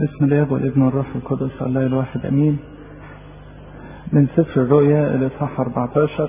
بسم الله والابن والروح القدس الله الواحد امين من سفر الرؤيا الاصحاح 14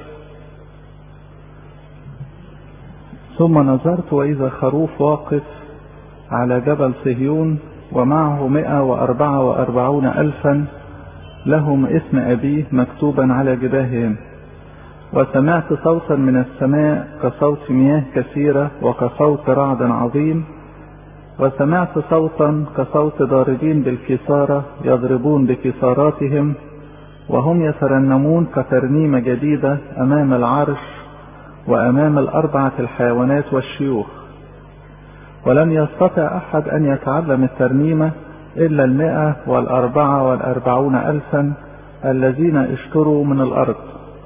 ثم نظرت واذا خروف واقف على جبل صهيون ومعه مئة وأربعة وأربعون ألفا لهم اسم أبيه مكتوبا على جباههم وسمعت صوتا من السماء كصوت مياه كثيرة وكصوت رعد عظيم وسمعت صوتا كصوت ضاربين بالكسارة يضربون بكساراتهم وهم يترنمون كترنيمة جديدة أمام العرش وأمام الأربعة الحيوانات والشيوخ ولم يستطع أحد أن يتعلم الترنيمة إلا المئة والأربعة والأربعون ألفا الذين اشتروا من الأرض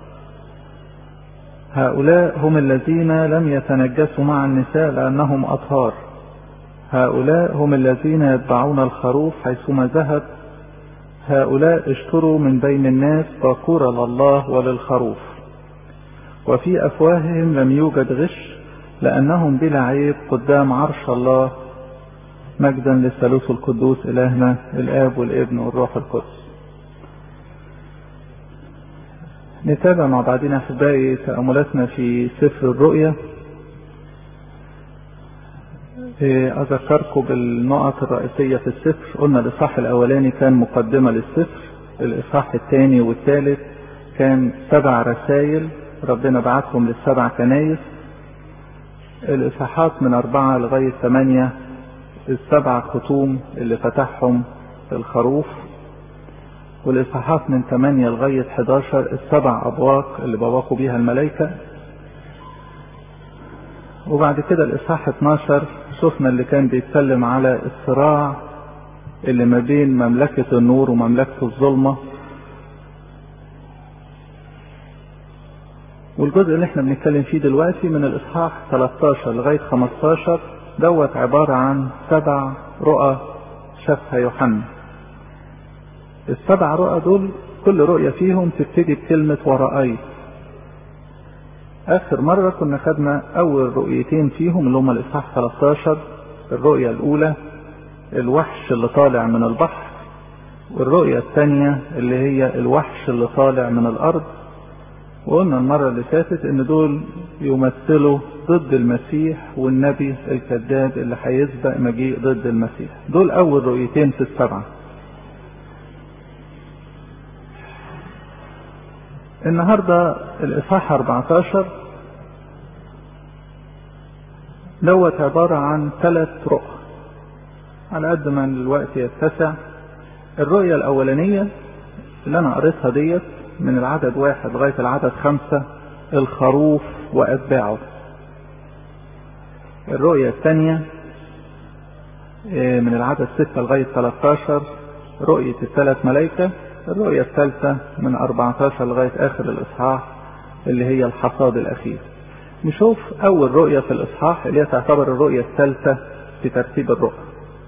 هؤلاء هم الذين لم يتنجسوا مع النساء لأنهم أطهار هؤلاء هم الذين يتبعون الخروف حيثما ذهب هؤلاء اشتروا من بين الناس باكورا لله وللخروف وفي أفواههم لم يوجد غش لأنهم بلا عيب قدام عرش الله مجدا للثالوث القدوس إلهنا الآب والابن والروح القدس نتابع مع بعضنا أحبائي تأملاتنا في سفر الرؤيا أذكركم بالنقط الرئيسية في السفر قلنا الإصحاح الأولاني كان مقدمة للسفر الإصحاح الثاني والثالث كان سبع رسائل ربنا بعتهم للسبع كنايس الإصحاحات من أربعة لغاية ثمانية السبع ختوم اللي فتحهم الخروف والإصحاحات من ثمانية لغاية 11 السبع أبواق اللي بواقوا بيها الملائكة وبعد كده الإصحاح 12 شفنا اللي كان بيتكلم على الصراع اللي ما بين مملكة النور ومملكة الظلمة والجزء اللي احنا بنتكلم فيه دلوقتي من الإصحاح 13 لغاية 15 دوت عبارة عن سبع رؤى شافها يوحنا السبع رؤى دول كل رؤية فيهم تبتدي بكلمة ورأيت آخر مرة كنا خدنا أول رؤيتين فيهم اللي هما الإصحاح 13 الرؤية الأولى الوحش اللي طالع من البحر والرؤية الثانية اللي هي الوحش اللي طالع من الأرض وقلنا المرة اللي فاتت إن دول يمثلوا ضد المسيح والنبي الكذاب اللي هيسبق مجيء ضد المسيح دول أول رؤيتين في السبعة النهاردة الإصحاح 14 دوت عبارة عن ثلاث رؤى على قد ما الوقت يتسع الرؤية الأولانية اللي أنا قريتها ديت من العدد واحد لغاية العدد خمسة الخروف وأتباعه الرؤية الثانية من العدد ستة لغاية 13 رؤية الثلاث ملائكة الرؤية الثالثة من 14 لغاية آخر الإصحاح اللي هي الحصاد الأخير نشوف أول رؤية في الإصحاح اللي هي تعتبر الرؤية الثالثة في ترتيب الرؤى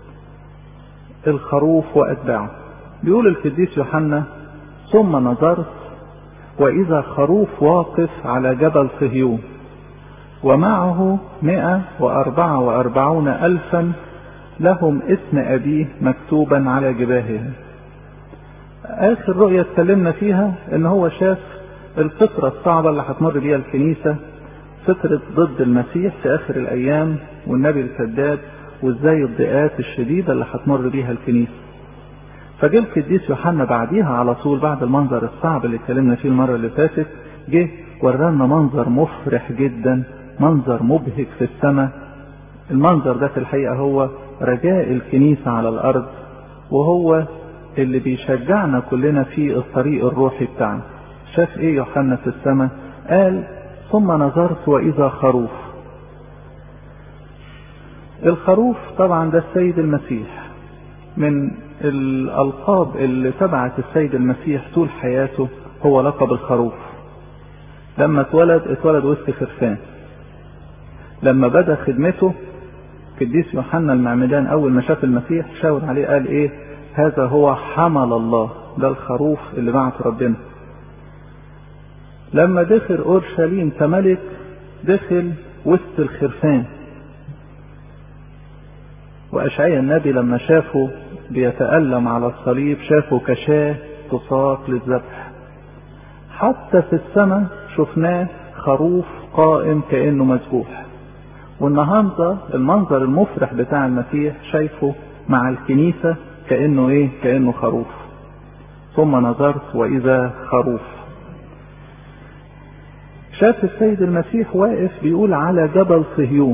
الخروف وأتباعه بيقول القديس يوحنا ثم نظرت وإذا خروف واقف على جبل صهيون ومعه مئة وأربعة وأربعون ألفا لهم اسم أبيه مكتوبا على جباههم اخر رؤية اتكلمنا فيها ان هو شاف الفترة الصعبة اللي هتمر بيها الكنيسة فترة ضد المسيح في اخر الايام والنبي الكذاب وازاي الضيقات الشديدة اللي هتمر بيها الكنيسة فجه القديس يوحنا بعديها على طول بعد المنظر الصعب اللي اتكلمنا فيه المرة اللي فاتت جه ورانا منظر مفرح جدا منظر مبهج في السماء المنظر ده في الحقيقة هو رجاء الكنيسة على الارض وهو اللي بيشجعنا كلنا في الطريق الروحي بتاعنا شاف ايه يوحنا في السماء قال ثم نظرت واذا خروف الخروف طبعا ده السيد المسيح من الالقاب اللي تبعت السيد المسيح طول حياته هو لقب الخروف لما اتولد اتولد وسط خرفان لما بدا خدمته قديس يوحنا المعمدان اول ما شاف المسيح شاور عليه قال ايه هذا هو حمل الله ده الخروف اللي بعت ربنا لما دخل اورشليم كملك دخل وسط الخرفان واشعيا النبي لما شافه بيتألم على الصليب شافه كشاة تساق للذبح حتى في السماء شفناه خروف قائم كأنه مذبوح والنهارده المنظر المفرح بتاع المسيح شايفه مع الكنيسة كأنه ايه كأنه خروف ثم نظرت وإذا خروف شاف السيد المسيح واقف بيقول على جبل صهيون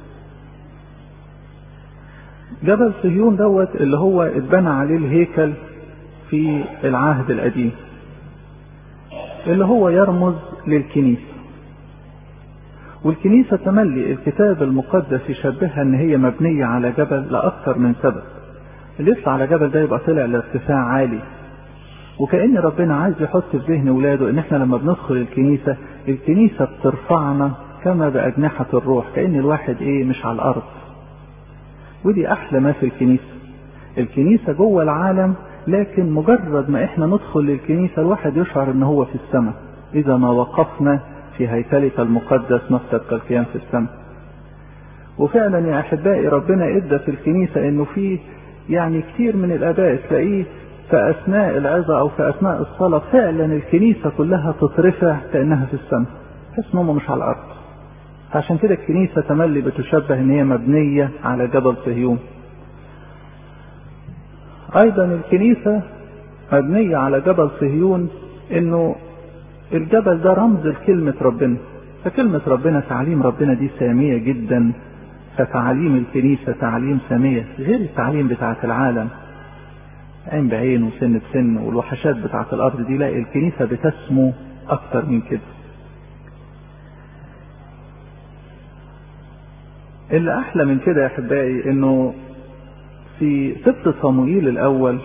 جبل صهيون دوت اللي هو اتبنى عليه الهيكل في العهد القديم اللي هو يرمز للكنيسة والكنيسة تملي الكتاب المقدس يشبهها ان هي مبنية على جبل لأكثر من سبب اللي يطلع على جبل ده يبقى طلع لارتفاع عالي وكأن ربنا عايز يحط في ذهن ولاده ان احنا لما بندخل الكنيسة الكنيسة بترفعنا كما بأجنحة الروح كأن الواحد ايه مش على الأرض ودي أحلى ما في الكنيسة الكنيسة جوه العالم لكن مجرد ما احنا ندخل للكنيسة الواحد يشعر ان هو في السماء إذا ما وقفنا في هيكلك المقدس نفسك كالقيام في السماء وفعلا يا أحبائي ربنا إدى في الكنيسة إنه في يعني كتير من الآباء تلاقيه في أثناء العظة أو في أثناء الصلاة فعلا الكنيسة كلها تترفع كأنها في السماء تحس إن هم مش على الأرض عشان كده الكنيسة تملي بتشبه إن هي مبنية على جبل صهيون أيضا الكنيسة مبنية على جبل صهيون إنه الجبل ده رمز لكلمة ربنا فكلمة ربنا تعليم ربنا دي سامية جدا فتعاليم الكنيسة تعليم سامية غير التعليم بتاعة العالم عين بعين وسن بسن والوحشات بتاعة الأرض دي لا الكنيسة بتسمو أكتر من كده اللي أحلى من كده يا أحبائي إنه في سفر صموئيل الأول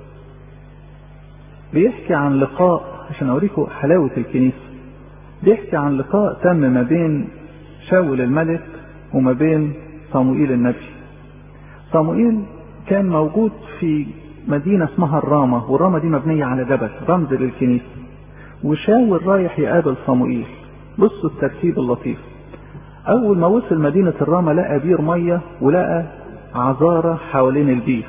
بيحكي عن لقاء عشان أوريكم حلاوة الكنيسة بيحكي عن لقاء تم ما بين شاول الملك وما بين صموئيل النبي صموئيل كان موجود في مدينة اسمها الرامة والرامة دي مبنية على جبل رمز للكنيسة وشاول رايح يقابل صموئيل بصوا الترتيب اللطيف أول ما وصل مدينة الرامة لقى بير مية ولقى عذارة حوالين البير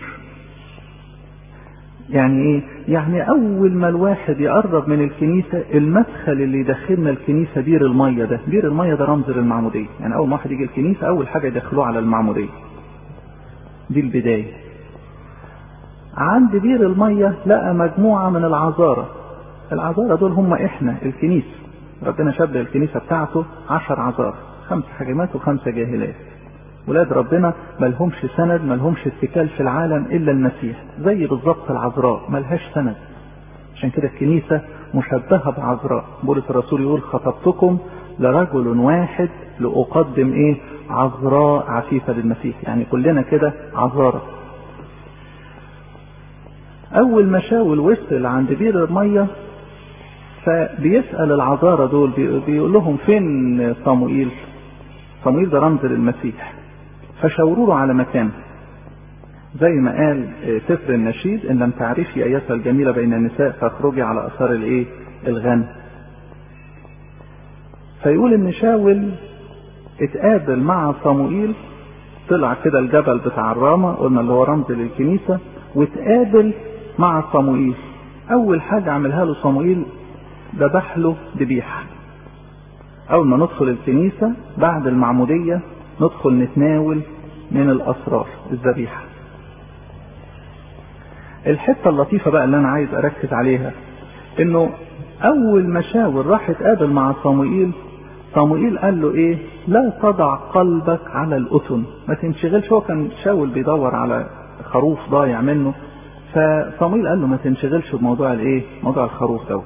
يعني ايه يعني اول ما الواحد يقرب من الكنيسة المدخل اللي يدخلنا الكنيسة بير المية ده بير المية ده رمز للمعمودية يعني اول ما واحد يجي الكنيسة اول حاجة يدخلوه على المعمودية دي البداية عند بير المية لقى مجموعة من العذارة العذارة دول هم احنا الكنيسة ربنا شبه الكنيسة بتاعته عشر عذارة خمس حاجمات وخمسة جاهلات ولاد ربنا ملهمش سند ملهمش اتكال في العالم الا المسيح زي بالظبط العذراء ملهاش سند عشان كده الكنيسة مشبهة بعذراء بولس الرسول يقول خطبتكم لرجل واحد لأقدم ايه عذراء عفيفة للمسيح يعني كلنا كده عذارة اول ما شاول وصل عند بير المية فبيسأل العذارة دول بيقول لهم فين صموئيل صموئيل ده رمز للمسيح فشاوروا له على مكان زي ما قال سفر النشيد ان لم تعرفي ايتها الجميله بين النساء فاخرجي على اثار الايه الغنم فيقول ان شاول اتقابل مع صموئيل طلع كده الجبل بتاع الرامة قلنا اللي هو رمز للكنيسة واتقابل مع صموئيل اول حاجة عملها له صموئيل ذبح له ذبيحة اول ما ندخل الكنيسة بعد المعمودية ندخل نتناول من الاسرار الذبيحة الحتة اللطيفة بقى اللي انا عايز اركز عليها انه اول ما شاول راح اتقابل مع صموئيل صموئيل قال له ايه لا تضع قلبك على الأتن ما تنشغلش هو كان شاول بيدور على خروف ضايع منه فصموئيل قال له ما تنشغلش بموضوع الايه موضوع الخروف دوت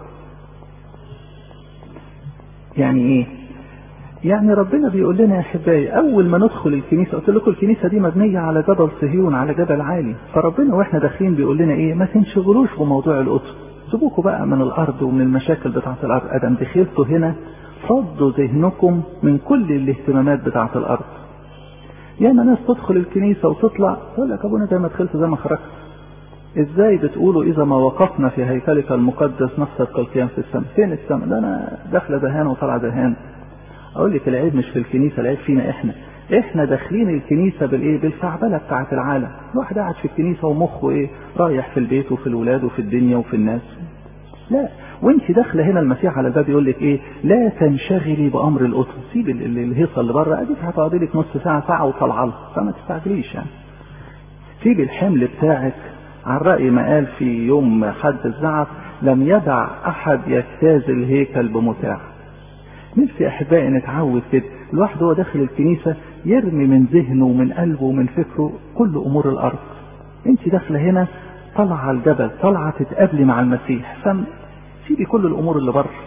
يعني ايه يعني ربنا بيقول لنا يا احبائي اول ما ندخل الكنيسه قلت لكم الكنيسه دي مبنيه على جبل صهيون على جبل عالي فربنا واحنا داخلين بيقول لنا ايه ما تنشغلوش بموضوع القطن سيبوكوا بقى من الارض ومن المشاكل بتاعه الارض ادم دخلتوا هنا فضوا ذهنكم من كل الاهتمامات بتاعه الارض ياما ناس تدخل الكنيسه وتطلع يقول لك ابونا زي ما دخلت زي ما خرجت ازاي بتقولوا اذا ما وقفنا في هيكلك المقدس نفسك كالقيام في السماء فين السماء ده انا داخله دهان وطالعه دهان اقول لك العيب مش في الكنيسه العيب فينا احنا احنا داخلين الكنيسه بالايه بالفعبله بتاعه العالم الواحد قاعد في الكنيسه ومخه ايه رايح في البيت وفي الولاد وفي الدنيا وفي الناس لا وانت داخله هنا المسيح على الباب يقول لك ايه لا تنشغلي بامر القطن سيب الهيصه اللي بره اديك هتقعدي لك نص ساعه ساعه وطالعه لها فما تستعجليش يعني سيب الحمل بتاعك عن رأي ما قال في يوم حد الزعف لم يدع أحد يجتاز الهيكل بمتاع نفسي أحبائي نتعود كده الواحد هو داخل الكنيسة يرمي من ذهنه ومن قلبه ومن فكره كل أمور الأرض أنت داخلة هنا طالعة على الجبل طالعة تتقابلي مع المسيح فسيبي كل الأمور اللي بره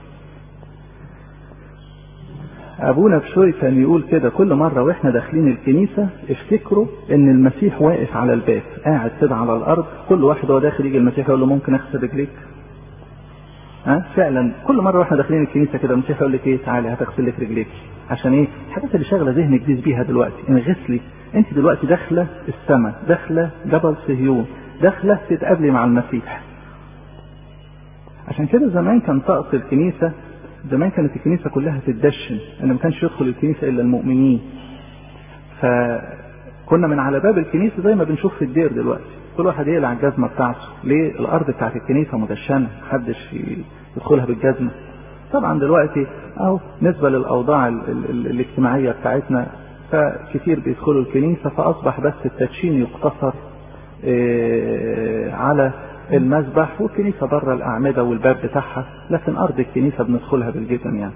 ابونا بشوي كان يقول كده كل مرة واحنا داخلين الكنيسة افتكروا ان المسيح واقف على الباب قاعد كده على الارض كل واحد هو داخل يجي المسيح يقول له ممكن اغسل رجليك ها فعلا كل مرة واحنا داخلين الكنيسة كده المسيح يقول لك ايه تعالي هتغسل لك رجليك عشان ايه الحاجات اللي شاغلة ذهنك دي بيها دلوقتي انغسلي انت دلوقتي داخلة السماء داخلة جبل صهيون داخلة تتقابلي مع المسيح عشان كده زمان كان طقس الكنيسة زمان كانت الكنيسة كلها تتدشن ان ما كانش يدخل الكنيسة الا المؤمنين فكنا من على باب الكنيسة زي ما بنشوف في الدير دلوقتي كل واحد يقلع الجزمة بتاعته ليه الارض بتاعت الكنيسة مدشنة محدش يدخلها بالجزمة طبعا دلوقتي اهو نسبة للاوضاع ال ال ال الاجتماعية بتاعتنا فكتير بيدخلوا الكنيسة فاصبح بس التدشين يقتصر إيه على المسبح والكنيسة بره الأعمدة والباب بتاعها لكن أرض الكنيسة بندخلها بالجزم يعني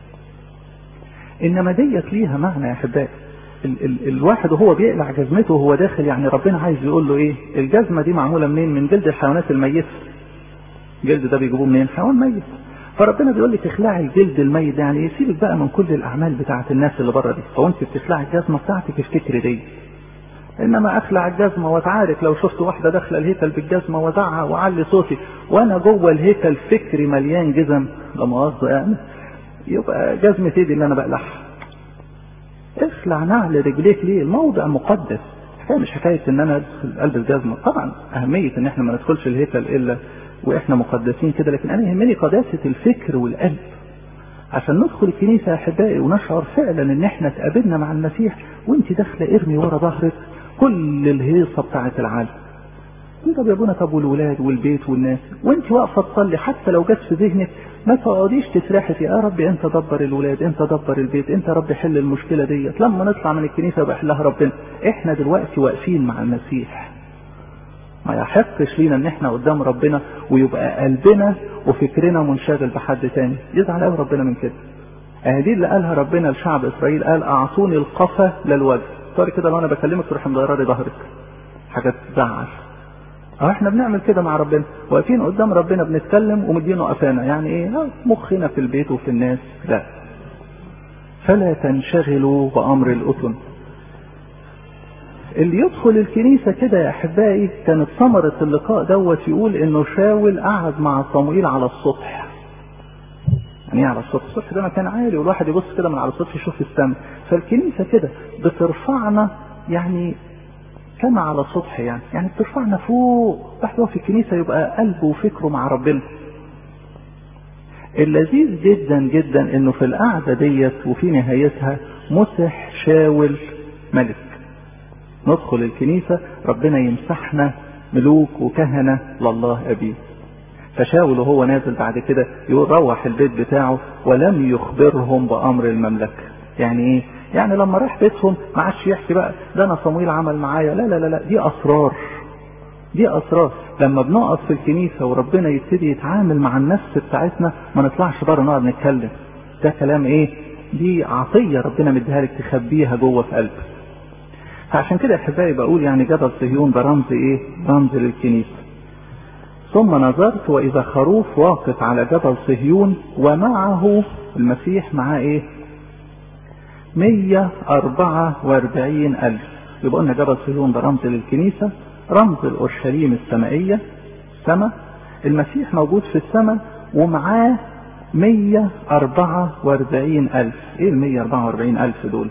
إنما ديت ليها معنى يا أحبائي ال ال الواحد وهو بيقلع جزمته وهو داخل يعني ربنا عايز يقول له إيه الجزمة دي معمولة منين من جلد الحيوانات الميتة الجلد ده بيجيبوه منين حيوان ميت فربنا بيقول لك اخلعي الجلد الميت يعني ايه سيبك بقى من كل الأعمال بتاعة الناس اللي بره دي فوانت بتخلعي الجزمة بتاعتك افتكري دي انما اخلع الجزمه واتعارك لو شفت واحده داخله الهيكل بالجزمه وزعها وعلي صوتي وانا جوه الهيكل فكري مليان جزم لا مؤاخذه يعني يبقى جزمه ايدي اللي انا بقلعها اخلع نعل رجليك ليه الموضع مقدس حكايه مش حكايه ان انا ادخل قلب الجزمه طبعا اهميه ان احنا ما ندخلش الهيكل الا واحنا مقدسين كده لكن انا يهمني قداسه الفكر والقلب عشان ندخل الكنيسه يا احبائي ونشعر فعلا ان احنا اتقابلنا مع المسيح وانت داخله ارمي ورا ظهرك كل الهيصه بتاعه العالم طب يا ابونا طب والولاد والبيت والناس وانت واقفه تصلي حتى لو جت في ذهنك ما تقعديش تسرحي في يا رب انت دبر الولاد انت دبر البيت انت رب حل المشكله ديت لما نطلع من الكنيسه يبقى حلها ربنا احنا دلوقتي واقفين مع المسيح ما يحقش لينا ان احنا قدام ربنا ويبقى قلبنا وفكرنا منشغل بحد تاني يزعل قوي ربنا من كده دي اللي قالها ربنا لشعب اسرائيل قال اعطوني القفا للوجه صار كده لو انا بكلمك تروح مديرة ظهرك حاجه تزعل اه احنا بنعمل كده مع ربنا واقفين قدام ربنا بنتكلم ومدينه قفانا يعني ايه مخنا في البيت وفي الناس لا فلا تنشغلوا بامر الاذن اللي يدخل الكنيسه كده يا احبائي كانت ثمره اللقاء دوت يقول انه شاول قعد مع صموئيل على السطح يعني ايه على السطح السطح ده مكان عالي والواحد يبص كده من على السطح يشوف السماء فالكنيسه كده بترفعنا يعني كما على السطح يعني يعني بترفعنا فوق تحت في الكنيسه يبقى قلبه وفكره مع ربنا اللذيذ جدا جدا انه في القعده ديت وفي نهايتها مسح شاول ملك ندخل الكنيسة ربنا يمسحنا ملوك وكهنة لله أبيه فشاول وهو نازل بعد كده يقول روح البيت بتاعه ولم يخبرهم بأمر المملكة يعني ايه يعني لما راح بيتهم ما عادش يحكي بقى ده انا صمويل عمل معايا لا لا لا لا دي اسرار دي اسرار لما بنقف في الكنيسه وربنا يبتدي يتعامل مع النفس بتاعتنا ما نطلعش بره نقعد نتكلم ده كلام ايه دي عطيه ربنا مديها لك تخبيها جوه في قلبك فعشان كده احبائي بقول يعني جبل صهيون ده رمز ايه رمز للكنيسه ثم نظرت واذا خروف واقف على جبل صهيون ومعه المسيح معاه ايه 144 ألف يبقى قلنا جبل صهيون ده رمز للكنيسة رمز الأورشليم السمائية سماء المسيح موجود في السماء ومعاه 144 ألف إيه ال 144 ألف دول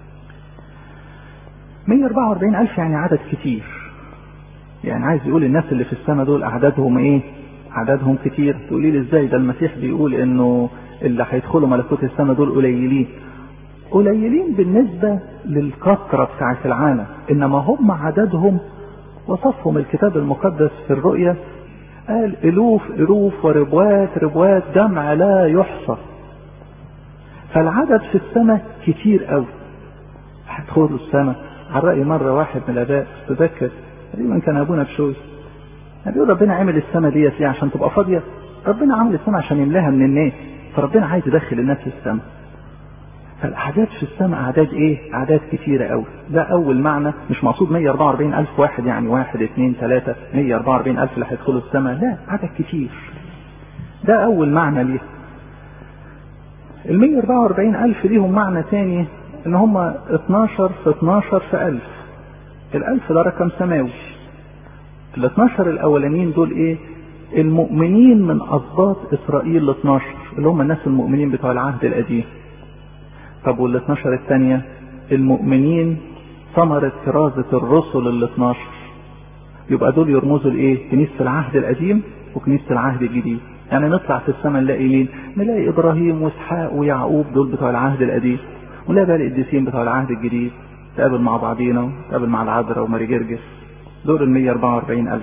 144 ألف يعني عدد كتير يعني عايز يقول الناس اللي في السماء دول أعدادهم إيه عددهم كتير تقولي لي إزاي ده المسيح بيقول إنه اللي هيدخلوا ملكوت السماء دول قليلين قليلين بالنسبة للكثرة بتاعت العالم انما هم عددهم وصفهم الكتاب المقدس في الرؤيا قال الوف الوف وربوات ربوات جمع لا يحصى فالعدد في السماء كتير قوي هتدخلوا السماء على رأي مرة واحد من الآباء تذكر تقريبا كان أبونا بشوي بيقول ربنا عمل السماء ديت ليه عشان تبقى فاضية ربنا عمل السماء عشان يملاها من الناس فربنا عايز يدخل الناس في السماء فالأعداد في السماء أعداد إيه؟ أعداد كتيرة أوي ده أول معنى مش مقصود 144 ألف واحد يعني واحد اثنين ثلاثة 144 ألف اللي هيدخلوا السماء لا عدد كتير ده أول معنى ليه ال 144 ألف ليهم معنى تاني إن هم 12 في 12 في ألف الألف ده رقم سماوي ال 12 الأولانيين دول إيه؟ المؤمنين من أسباط إسرائيل ال 12 اللي هم الناس المؤمنين بتوع العهد القديم طب وال 12 الثانية المؤمنين ثمرة كرازة الرسل ال 12 يبقى دول يرمزوا لايه؟ كنيسة العهد القديم وكنيسة العهد الجديد يعني نطلع في السماء نلاقي مين؟ نلاقي ابراهيم واسحاق ويعقوب دول بتوع العهد القديم ونلاقي بقى القديسين بتوع العهد الجديد تقابل مع بعضينا تقابل مع العذراء وماري جرجس دول ال 144 ألف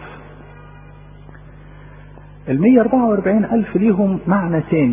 ال 144 ألف ليهم معنى تاني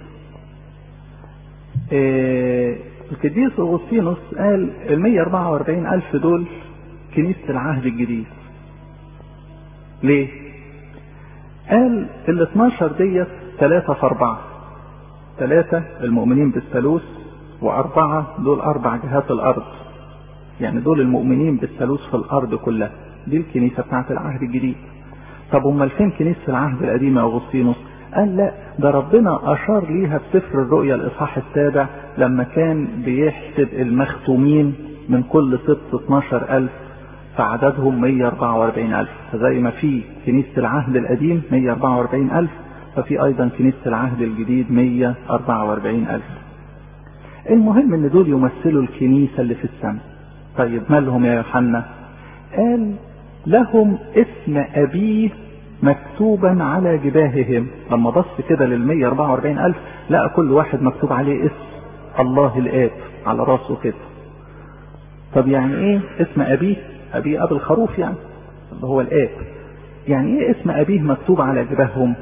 إيه القديس أغسطينوس قال ال 144 ألف دول كنيسة العهد الجديد ليه؟ قال ال 12 ديت ثلاثة في أربعة ثلاثة المؤمنين بالثالوث وأربعة دول أربع جهات الأرض يعني دول المؤمنين بالثالوث في الأرض كلها دي الكنيسة بتاعت العهد الجديد طب أمال فين كنيسة العهد القديم يا أغسطينوس؟ قال لا ده ربنا أشار ليها في سفر الرؤيا الإصحاح السابع لما كان بيحسب المختومين من كل سبط 12 ألف فعددهم 144 ألف فزي ما في كنيسة العهد القديم 144 ألف ففي أيضا كنيسة العهد الجديد 144 ألف المهم ان دول يمثلوا الكنيسة اللي في السماء طيب مالهم يا يوحنا قال لهم اسم أبيه مكتوبا على جباههم لما بص كده لل 144 ألف لقى كل واحد مكتوب عليه اسم الله الآب على راسه كده طب يعني ايه اسم أبيه أبيه أب الخروف يعني اللي هو الآب يعني ايه اسم أبيه مكتوب على جباههم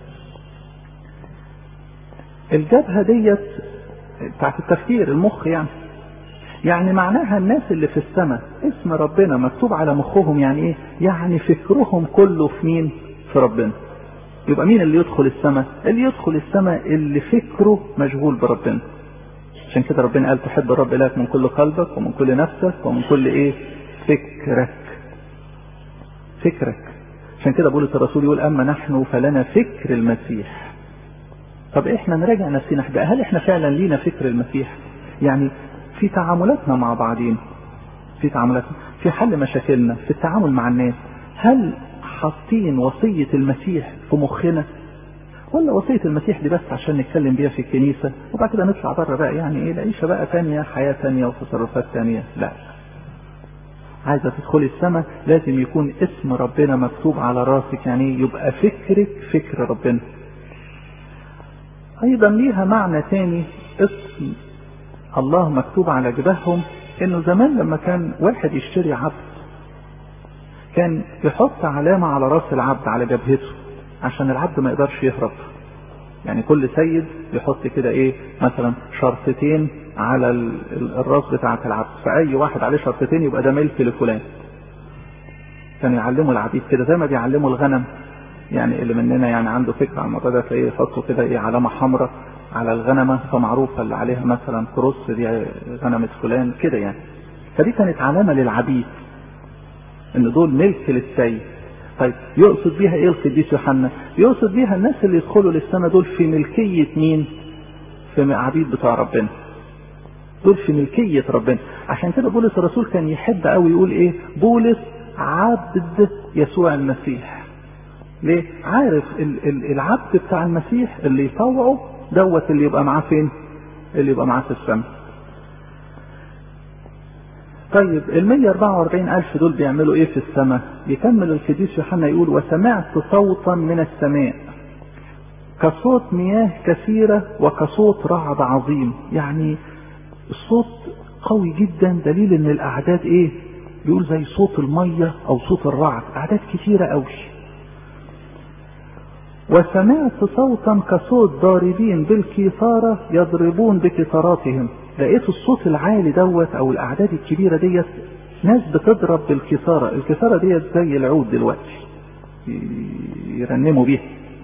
الجبهة ديت بتاعت التفكير المخ يعني يعني معناها الناس اللي في السماء اسم ربنا مكتوب على مخهم يعني ايه يعني فكرهم كله في مين في ربنا يبقى مين اللي يدخل السماء اللي يدخل السماء اللي فكره مشغول بربنا عشان كده ربنا قال تحب الرب إلهك من كل قلبك ومن كل نفسك ومن كل ايه فكرك فكرك عشان كده بولس الرسول يقول اما نحن فلنا فكر المسيح طب احنا نراجع نفسنا بقى هل احنا فعلا لينا فكر المسيح يعني في تعاملاتنا مع بعضين في تعاملاتنا في حل مشاكلنا في التعامل مع الناس هل حاطين وصية المسيح في مخنا ولا وصية المسيح دي بس عشان نتكلم بيها في الكنيسة وبعد كده نطلع بره بقى يعني ايه العيشة بقى تانية حياة تانية وتصرفات تانية لا عايزة تدخلي السماء لازم يكون اسم ربنا مكتوب على راسك يعني يبقى فكرك فكر ربنا ايضا ليها معنى تاني اسم الله مكتوب على جباههم انه زمان لما كان واحد يشتري عبد كان يحط علامة على راس العبد على جبهته عشان العبد ما يقدرش يهرب يعني كل سيد يحط كده ايه مثلا شرطتين على الراس بتاعة العبد فأي واحد عليه شرطتين يبقى ده ملك لفلان كان يعلموا العبيد كده زي ما بيعلموا الغنم يعني اللي مننا يعني عنده فكرة عن الموضوع ده تلاقيه يحطوا كده ايه علامة حمراء على الغنمة فمعروفة اللي عليها مثلا كروس دي غنمة فلان كده يعني فدي كانت علامة للعبيد ان دول ملك للسيد طيب يقصد بيها ايه القديس يوحنا يقصد بيها الناس اللي يدخلوا للسنة دول في ملكية مين في عبيد بتاع ربنا دول في ملكية ربنا عشان كده بولس الرسول كان يحب قوي يقول ايه بولس عبد يسوع المسيح ليه عارف ال ال العبد بتاع المسيح اللي يطوعه دوت اللي يبقى معاه فين اللي يبقى معاه في السماء طيب ال 144 ألف دول بيعملوا إيه في السماء؟ يكمل القديس يوحنا يقول وسمعت صوتا من السماء كصوت مياه كثيرة وكصوت رعد عظيم، يعني الصوت قوي جدا دليل ان الاعداد ايه بيقول زي صوت المية او صوت الرعد اعداد كتيرة قوي وسمعت صوتا كصوت ضاربين بالكيثارة يضربون بكثاراتهم لقيت الصوت العالي دوت او الاعداد الكبيرة ديت ناس بتضرب بالكثارة الكثارة ديت زي العود دلوقتي يرنموا بيها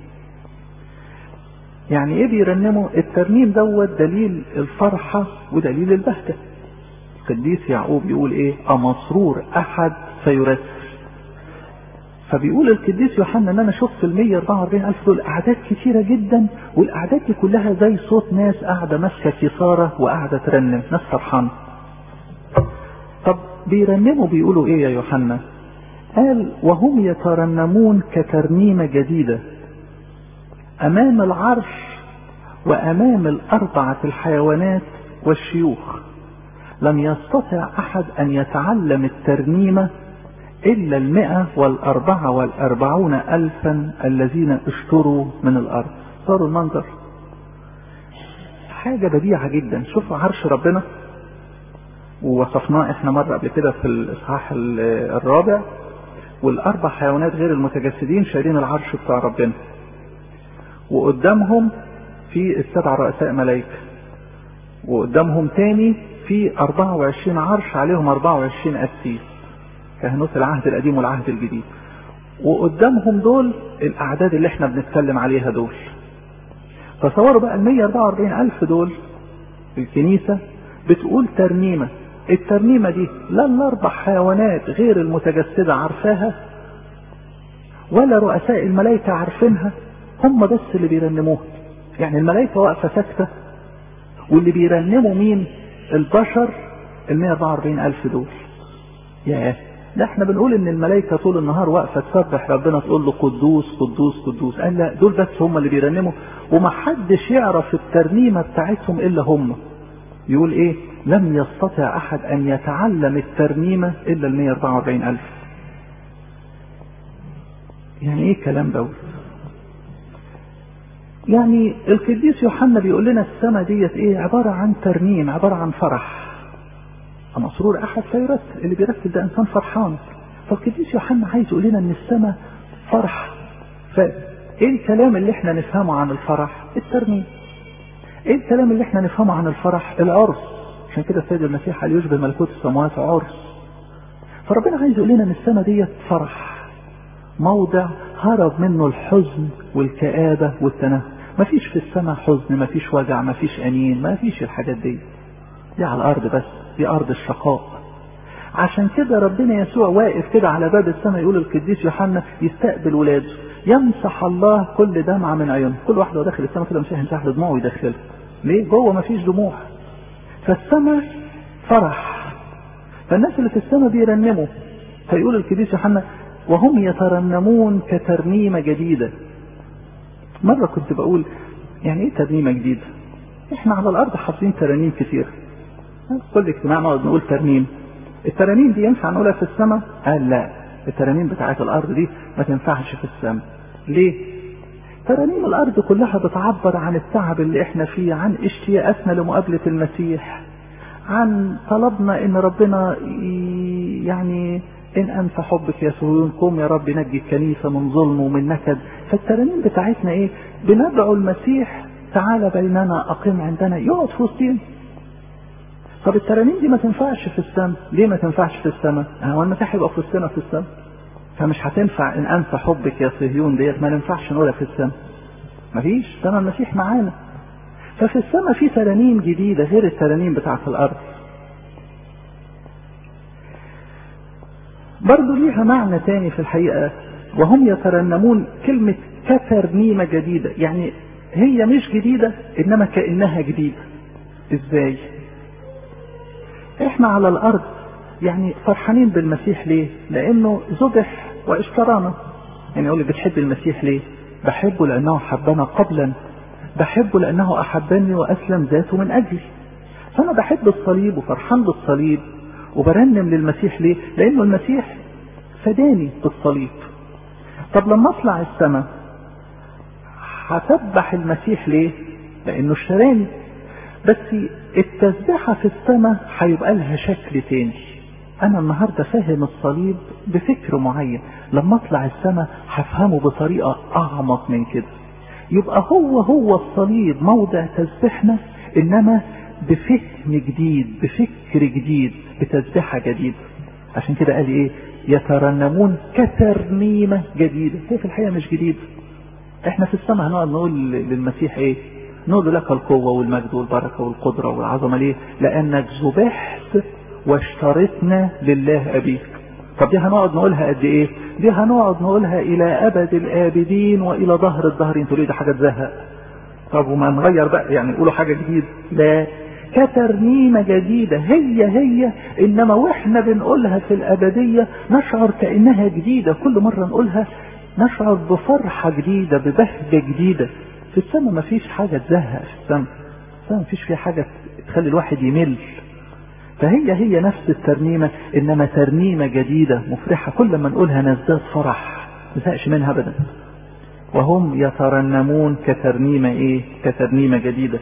يعني ايه بيرنموا الترنيم دوت دليل الفرحة ودليل البهجة القديس يعقوب يقول ايه امسرور احد فيرسل فبيقول القديس يوحنا ان انا شفت ال 144 الف دول اعداد كتيره جدا والاعداد دي كلها زي صوت ناس قاعده ماسكه كثاره وقاعده ترنم ناس فرحانه طب بيرنموا بيقولوا ايه يا يوحنا قال وهم يترنمون كترنيمه جديده امام العرش وامام الاربعه الحيوانات والشيوخ لم يستطع احد ان يتعلم الترنيمه إلا المئة والأربعة والأربعون ألفا الذين اشتروا من الأرض صاروا المنظر حاجة بديعة جدا شوفوا عرش ربنا ووصفناه احنا مرة قبل كده في الإصحاح الرابع والأربع حيوانات غير المتجسدين شايلين العرش بتاع ربنا وقدامهم في السبع رؤساء ملائكة وقدامهم تاني في 24 عرش عليهم 24 قسيس كهنوت العهد القديم والعهد الجديد وقدامهم دول الاعداد اللي احنا بنتكلم عليها دول تصوروا بقى ال 144 الف دول الكنيسة بتقول ترنيمة الترنيمة دي لا الاربع حيوانات غير المتجسدة عارفاها ولا رؤساء الملائكة عارفينها هم بس اللي بيرنموها يعني الملائكة واقفة ساكتة واللي بيرنموا مين البشر ال 144 الف دول ياه لا احنا بنقول ان الملائكة طول النهار واقفة تسبح ربنا تقول له قدوس قدوس قدوس قال لا دول بس هم اللي بيرنموا ومحدش يعرف الترنيمة بتاعتهم الا هم يقول ايه لم يستطع احد ان يتعلم الترنيمة الا ال 144 الف يعني ايه الكلام دوت يعني القديس يوحنا بيقول لنا السماء ديت ايه عبارة عن ترنيم عبارة عن فرح مسرور احد فيرتل اللي بيرتل ده انسان فرحان فالقديس يوحنا عايز يقول لنا ان السماء فرح فايه الكلام اللي احنا نفهمه عن الفرح الترنيم ايه الكلام اللي احنا نفهمه عن الفرح العرس عشان كده السيد المسيح قال يشبه ملكوت السماوات عرس فربنا عايز يقول لنا ان السماء ديت فرح موضع هرب منه الحزن والكآبة والتنهد مفيش في السماء حزن مفيش وجع مفيش أنين مفيش الحاجات دي دي على الأرض بس دي أرض الشقاء عشان كده ربنا يسوع واقف كده على باب السماء يقول القديس يوحنا يستقبل ولاده يمسح الله كل دمعة من عيونه كل واحدة داخل السماء كده مش يمسح له دموعه ويدخلها ليه جوه مفيش دموع فالسماء فرح فالناس اللي في السماء بيرنموا فيقول القديس يوحنا وهم يترنمون كترنيمة جديدة مرة كنت بقول يعني ايه ترنيمة جديدة احنا على الارض حافظين ترانيم كتير كل اجتماع نقعد نقول ترنيم الترانيم دي ينفع نقولها في السماء قال لا الترانيم بتاعت الارض دي ما تنفعش في السماء ليه ترانيم الارض كلها بتعبر عن التعب اللي احنا فيه عن اشتياقاتنا لمقابلة المسيح عن طلبنا ان ربنا يعني ان انسى حبك يا صهيون قوم يا رب نجي الكنيسة من ظلم ومن نكد فالترانيم بتاعتنا ايه بندعو المسيح تعالى بيننا اقيم عندنا يقعد في وسطينا طب الترانيم دي ما تنفعش في السماء ليه ما تنفعش في السماء هو المسيح يبقى في وسطنا في السماء فمش هتنفع ان انسى حبك يا صهيون ديت ما ينفعش نقولها في السماء مفيش سما المسيح معانا ففي السماء في ترانيم جديدة غير الترانيم بتاعت الارض برضو ليها معنى تاني في الحقيقة وهم يترنمون كلمة كترنيمة جديدة يعني هي مش جديدة انما كأنها جديدة ازاي احنا على الارض يعني فرحانين بالمسيح ليه لانه ذبح واشترانا يعني يقول لي بتحب المسيح ليه بحبه لانه حبنا قبلا بحبه لانه احبني واسلم ذاته من اجلي فانا بحب الصليب وفرحان بالصليب وبرنم للمسيح ليه لانه المسيح فداني بالصليب طب لما اطلع السماء هسبح المسيح ليه لانه اشتراني بس التسبيحة في السماء هيبقى لها شكل تاني انا النهاردة فاهم الصليب بفكر معين لما اطلع السماء هفهمه بطريقة اعمق من كده يبقى هو هو الصليب موضع تسبيحنا انما بفهم جديد بفكر جديد بتسبيحة جديدة عشان كده قال ايه يترنمون كترنيمة جديدة هي في الحقيقة مش جديدة احنا في السماء هنقعد نقول للمسيح ايه نقول لك القوة والمجد والبركة والقدرة والعظمة ليه لانك ذبحت واشترطنا لله ابيك طب دي هنقعد نقولها قد ايه دي هنقعد نقولها الى ابد الابدين والى ظهر الظهرين تقول دي حاجة تزهق طب وما نغير بقى يعني نقولوا حاجة جديدة لا كترنيمة جديدة هي هي انما واحنا بنقولها في الابدية نشعر كأنها جديدة كل مرة نقولها نشعر بفرحة جديدة ببهجة جديدة في السماء مفيش حاجة تزهق في السماء السماء مفيش فيها حاجة تخلي الواحد يمل فهي هي نفس الترنيمة انما ترنيمة جديدة مفرحة كل ما نقولها نزداد فرح نزهقش منها ابدا وهم يترنمون كترنيمة ايه كترنيمة جديدة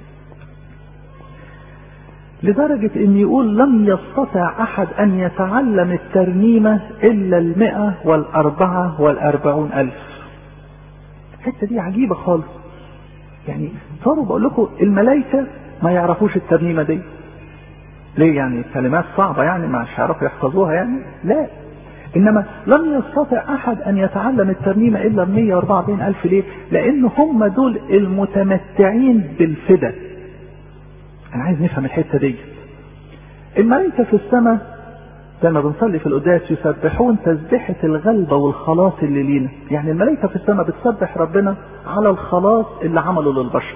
لدرجة ان يقول لم يستطع احد ان يتعلم الترنيمة الا المئة والاربعة والاربعون الف الحتة دي عجيبة خالص يعني صاروا بقول لكم الملائكة ما يعرفوش الترنيمة دي ليه يعني كلمات صعبة يعني مش هيعرفوا يحفظوها يعني لا انما لم يستطع احد ان يتعلم الترنيمة الا 144 الف ليه لان هم دول المتمتعين بالفدا انا عايز نفهم الحتة دي الملائكة في السماء لما بنصلي في القداس يسبحون تسبيحة الغلبة والخلاص اللي لينا يعني الملائكة في السماء بتسبح ربنا على الخلاص اللي عمله للبشر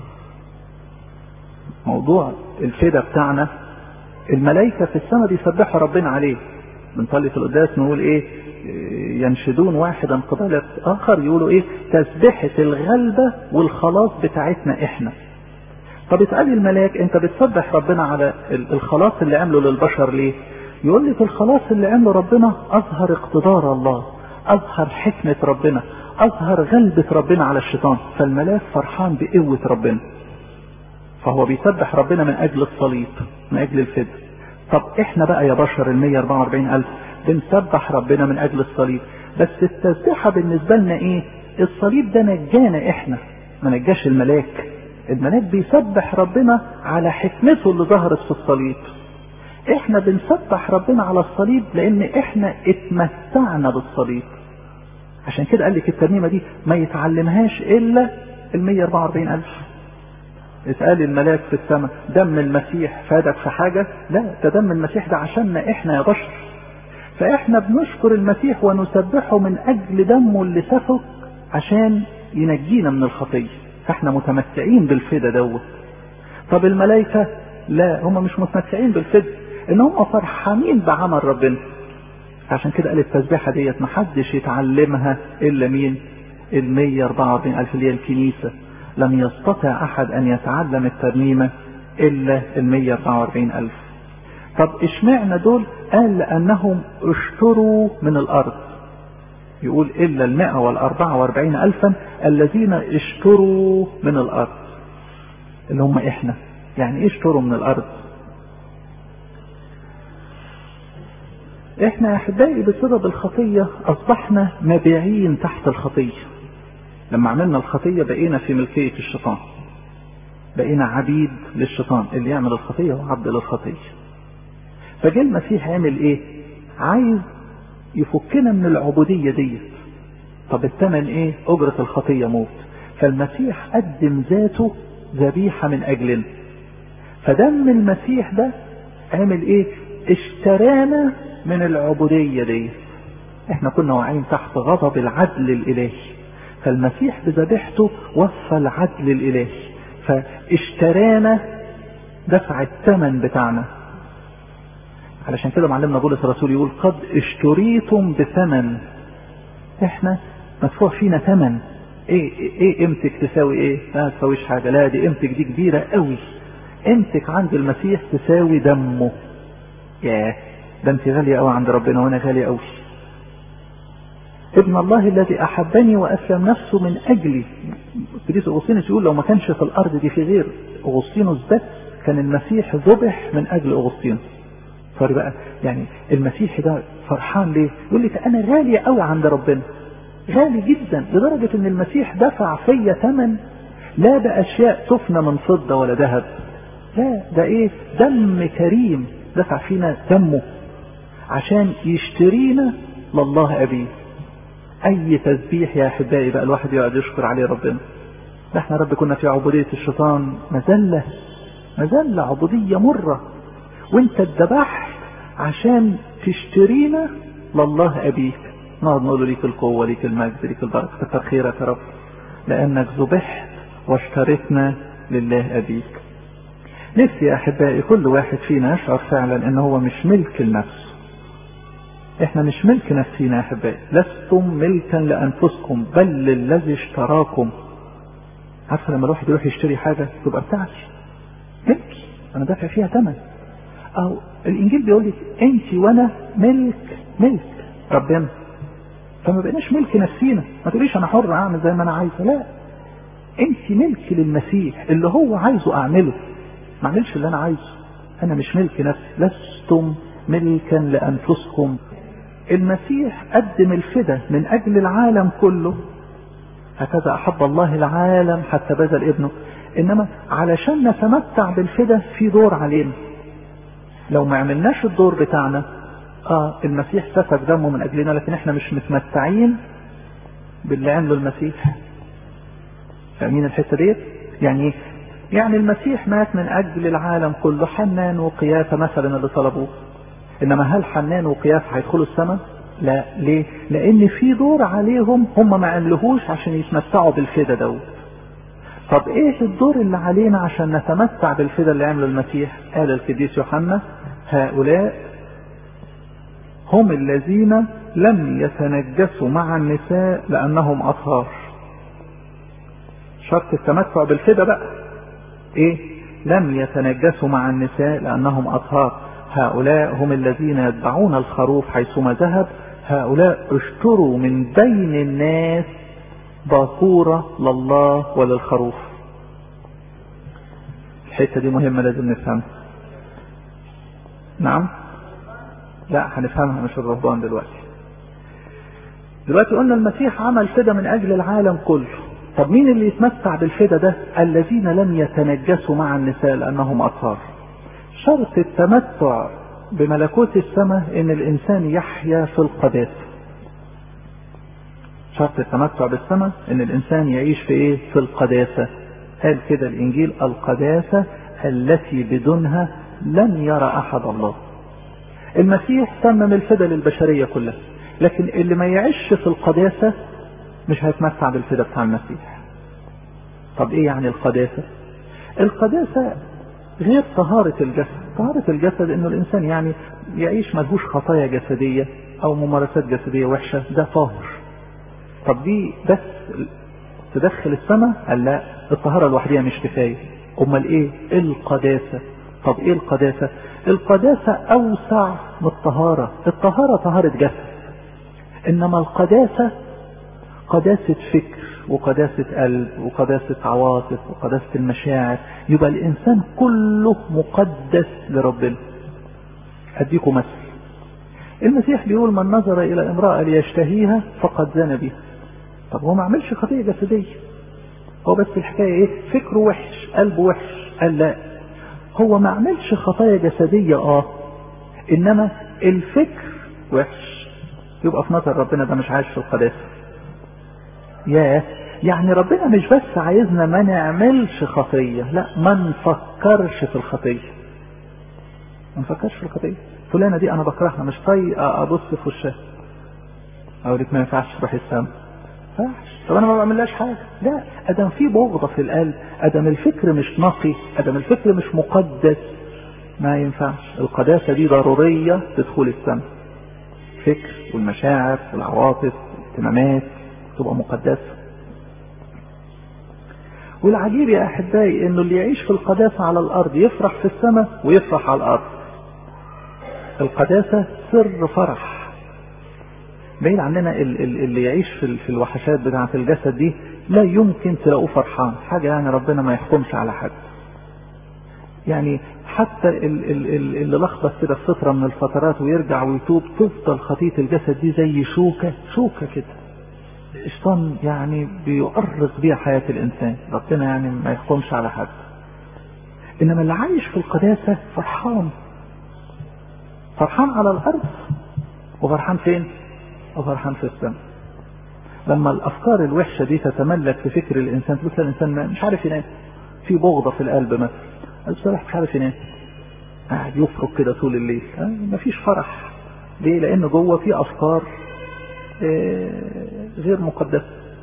موضوع الفدا بتاعنا الملائكة في السماء بيسبحوا ربنا عليه بنصلي في القداس نقول ايه ينشدون واحدا قبالة اخر يقولوا ايه تسبحة الغلبة والخلاص بتاعتنا احنا طب اسألي الملاك انت بتسبح ربنا على الخلاص اللي عمله للبشر ليه يقول لك الخلاص اللي عمله ربنا اظهر اقتدار الله اظهر حكمة ربنا اظهر غلبة ربنا على الشيطان فالملاك فرحان بقوة ربنا فهو بيسبح ربنا من اجل الصليب من اجل الفداء طب احنا بقى يا بشر ال 144 الف بنسبح ربنا من اجل الصليب بس التسبيحة بالنسبة لنا ايه الصليب ده نجانا احنا ما نجاش الملاك الملاك بيسبح ربنا على حكمته اللي ظهرت في الصليب احنا بنسبح ربنا على الصليب لان احنا اتمتعنا بالصليب عشان كده قال لك الترنيمة دي ما يتعلمهاش الا ال 144 الف اسأل الملاك في السماء دم المسيح فادك في حاجة لا ده دم المسيح ده عشاننا احنا يا بشر فاحنا بنشكر المسيح ونسبحه من اجل دمه اللي سفك عشان ينجينا من الخطية فاحنا متمتعين بالفدا دوت طب الملائكة لا هم مش متمتعين بالفدا ان هم فرحانين بعمل ربنا عشان كده قال التسبيحة ديت محدش يتعلمها الا مين ال 144 الف اللي هي الكنيسة لم يستطع احد ان يتعلم الترنيمة الا ال 144 الف طب اشمعنى دول قال لانهم اشتروا من الارض يقول الا المائة والاربعة واربعين الفا الذين اشتروا من الارض اللي هم احنا يعني ايه اشتروا من الارض احنا يا احبائي بسبب الخطية اصبحنا مبيعين تحت الخطية لما عملنا الخطية بقينا في ملكية الشيطان بقينا عبيد للشيطان اللي يعمل الخطية هو عبد للخطية فجاء المسيح عامل ايه عايز يفكنا من العبودية دي طب الثمن ايه اجرة الخطية موت فالمسيح قدم ذاته ذبيحة من اجلنا فدم المسيح ده عامل ايه اشترانا من العبودية دي احنا كنا واقعين تحت غضب العدل الالهي فالمسيح بذبيحته وفى العدل الالهي فاشترانا دفع الثمن بتاعنا علشان كده معلمنا بولس الرسول يقول قد اشتريتم بثمن احنا مدفوع فينا ثمن ايه ايه قيمتك تساوي ايه ما تساويش حاجه لا دي قيمتك دي كبيره قوي قيمتك عند المسيح تساوي دمه ياه ده انت غاليه قوي عند ربنا وانا غالي قوي ابن الله الذي احبني واسلم نفسه من اجلي قديس اغسطينوس يقول لو ما كانش في الارض دي في غير اغسطينوس بس كان المسيح ذبح من اجل اغسطينوس فبقى يعني المسيح ده فرحان ليه؟ يقول لك انا غالي قوي عند ربنا غالي جدا لدرجة ان المسيح دفع فيا ثمن لا باشياء تفنى من فضة ولا ذهب لا ده ايه دم كريم دفع فينا دمه عشان يشترينا لله ابيه اي تسبيح يا احبائي بقى الواحد يقعد يشكر عليه ربنا ده احنا رب كنا في عبودية الشيطان مذلة مذلة عبودية مرة وانت اتذبحت عشان تشترينا لله ابيك نقعد نقول ليك القوة ليك المجد ليك البركة كتر خيرك يا رب لانك ذبحت واشتريتنا لله ابيك نفسي يا احبائي كل واحد فينا يشعر فعلا ان هو مش ملك لنفسه احنا مش ملك نفسينا يا احبائي لستم ملكا لانفسكم بل للذي اشتراكم عارفه لما الواحد يروح يشتري حاجه تبقى بتاعتي ملكي انا دافع فيها ثمن او الانجيل بيقول لك انت وانا ملك ملك ربنا فما بقيناش ملك نفسينا ما تقوليش انا حر اعمل زي ما انا عايزه لا انت ملك للمسيح اللي هو عايزه اعمله ما اعملش اللي انا عايزه انا مش ملك نفسي لستم ملكا لانفسكم المسيح قدم الفدا من اجل العالم كله هكذا احب الله العالم حتى بذل ابنه انما علشان نتمتع بالفدا في دور علينا لو ما عملناش الدور بتاعنا اه المسيح سفك دمه من اجلنا لكن احنا مش متمتعين باللي عمله المسيح فاهمين الحته ديت يعني يعني المسيح مات من اجل العالم كله حنان وقيافه مثلا اللي طلبوه انما هل حنان وقيافه هيدخلوا السماء لا ليه لان في دور عليهم هم ما عملوهوش عشان يتمتعوا بالفدا دوت طب ايه الدور اللي علينا عشان نتمتع بالفدا اللي عمله المسيح قال القديس يوحنا هؤلاء هم الذين لم يتنجسوا مع النساء لانهم اطهار شرط التمتع بالفدا بقى ايه لم يتنجسوا مع النساء لانهم اطهار هؤلاء هم الذين يتبعون الخروف حيثما ذهب هؤلاء اشتروا من بين الناس باكورة لله وللخروف الحتة دي مهمة لازم نفهمها نعم لا هنفهمها مش الرهبان دلوقتي دلوقتي قلنا المسيح عمل فدا من اجل العالم كله طب مين اللي يتمتع بالفدا ده الذين لم يتنجسوا مع النساء لانهم اطهار شرط التمتع بملكوت السماء ان الانسان يحيا في القداسة شرط التمتع بالسماء ان الانسان يعيش في ايه في القداسة قال كده الانجيل القداسة التي بدونها لن يرى احد الله المسيح تمم الفدا للبشرية كلها لكن اللي ما يعيش في القداسة مش هيتمتع بالفدا بتاع المسيح طب ايه يعني القداسة القداسة غير طهارة الجسد طهارة الجسد انه الانسان يعني يعيش ملهوش خطايا جسدية او ممارسات جسدية وحشة ده طاهر طب دي بس تدخل السماء قال لا الطهارة الوحيدة مش كفاية امال ايه القداسة طب ايه القداسة القداسة اوسع من الطهارة الطهارة طهارة جسد انما القداسة قداسة فكر وقداسة قلب وقداسة عواطف وقداسة المشاعر يبقى الإنسان كله مقدس لربنا أديكم مثل المسيح بيقول من نظر إلى امرأة ليشتهيها فقد زنى بها طب هو ما عملش خطية جسدية هو بس الحكاية إيه فكره وحش قلبه وحش قال لا هو ما عملش خطايا جسدية آه إنما الفكر وحش يبقى في نظر ربنا ده مش عايش في القداسة ياه يعني ربنا مش بس عايزنا ما نعملش خطية لا ما نفكرش في الخطية ما نفكرش في الخطية فلانة دي انا بكرهها مش طايقة ابص في وشها اقول لك ما ينفعش تروح السما ما ينفعش طب انا ما بعملهاش حاجة لا ادم في بغضة في القلب ادم الفكر مش نقي ادم الفكر مش مقدس ما ينفعش القداسة دي ضرورية تدخل السما الفكر والمشاعر والعواطف والاهتمامات تبقى مقدسة والعجيب يا احبائي انه اللي يعيش في القداسة على الارض يفرح في السماء ويفرح على الارض القداسة سر فرح بعيد عننا اللي يعيش في, في الوحشات بتاعة الجسد دي لا يمكن تلاقوه فرحان حاجة يعني ربنا ما يحكمش على حد يعني حتى اللي لخبط كده في فترة من الفترات ويرجع ويتوب تفضل خطية الجسد دي زي شوكة شوكة كده الشيطان يعني بيؤرق بيها حياة الإنسان ربنا يعني ما يحكمش على حد إنما اللي عايش في القداسة فرحان فرحان على الأرض وفرحان فين؟ وفرحان في السماء لما الأفكار الوحشة دي تتملك في فكر الإنسان تبص الإنسان مش عارف ينام في بغضة في القلب مثلا الصراحة مش عارف ينام قاعد يفرك كده طول الليل مفيش فرح ليه؟ لأن جوه في أفكار غير مقدسة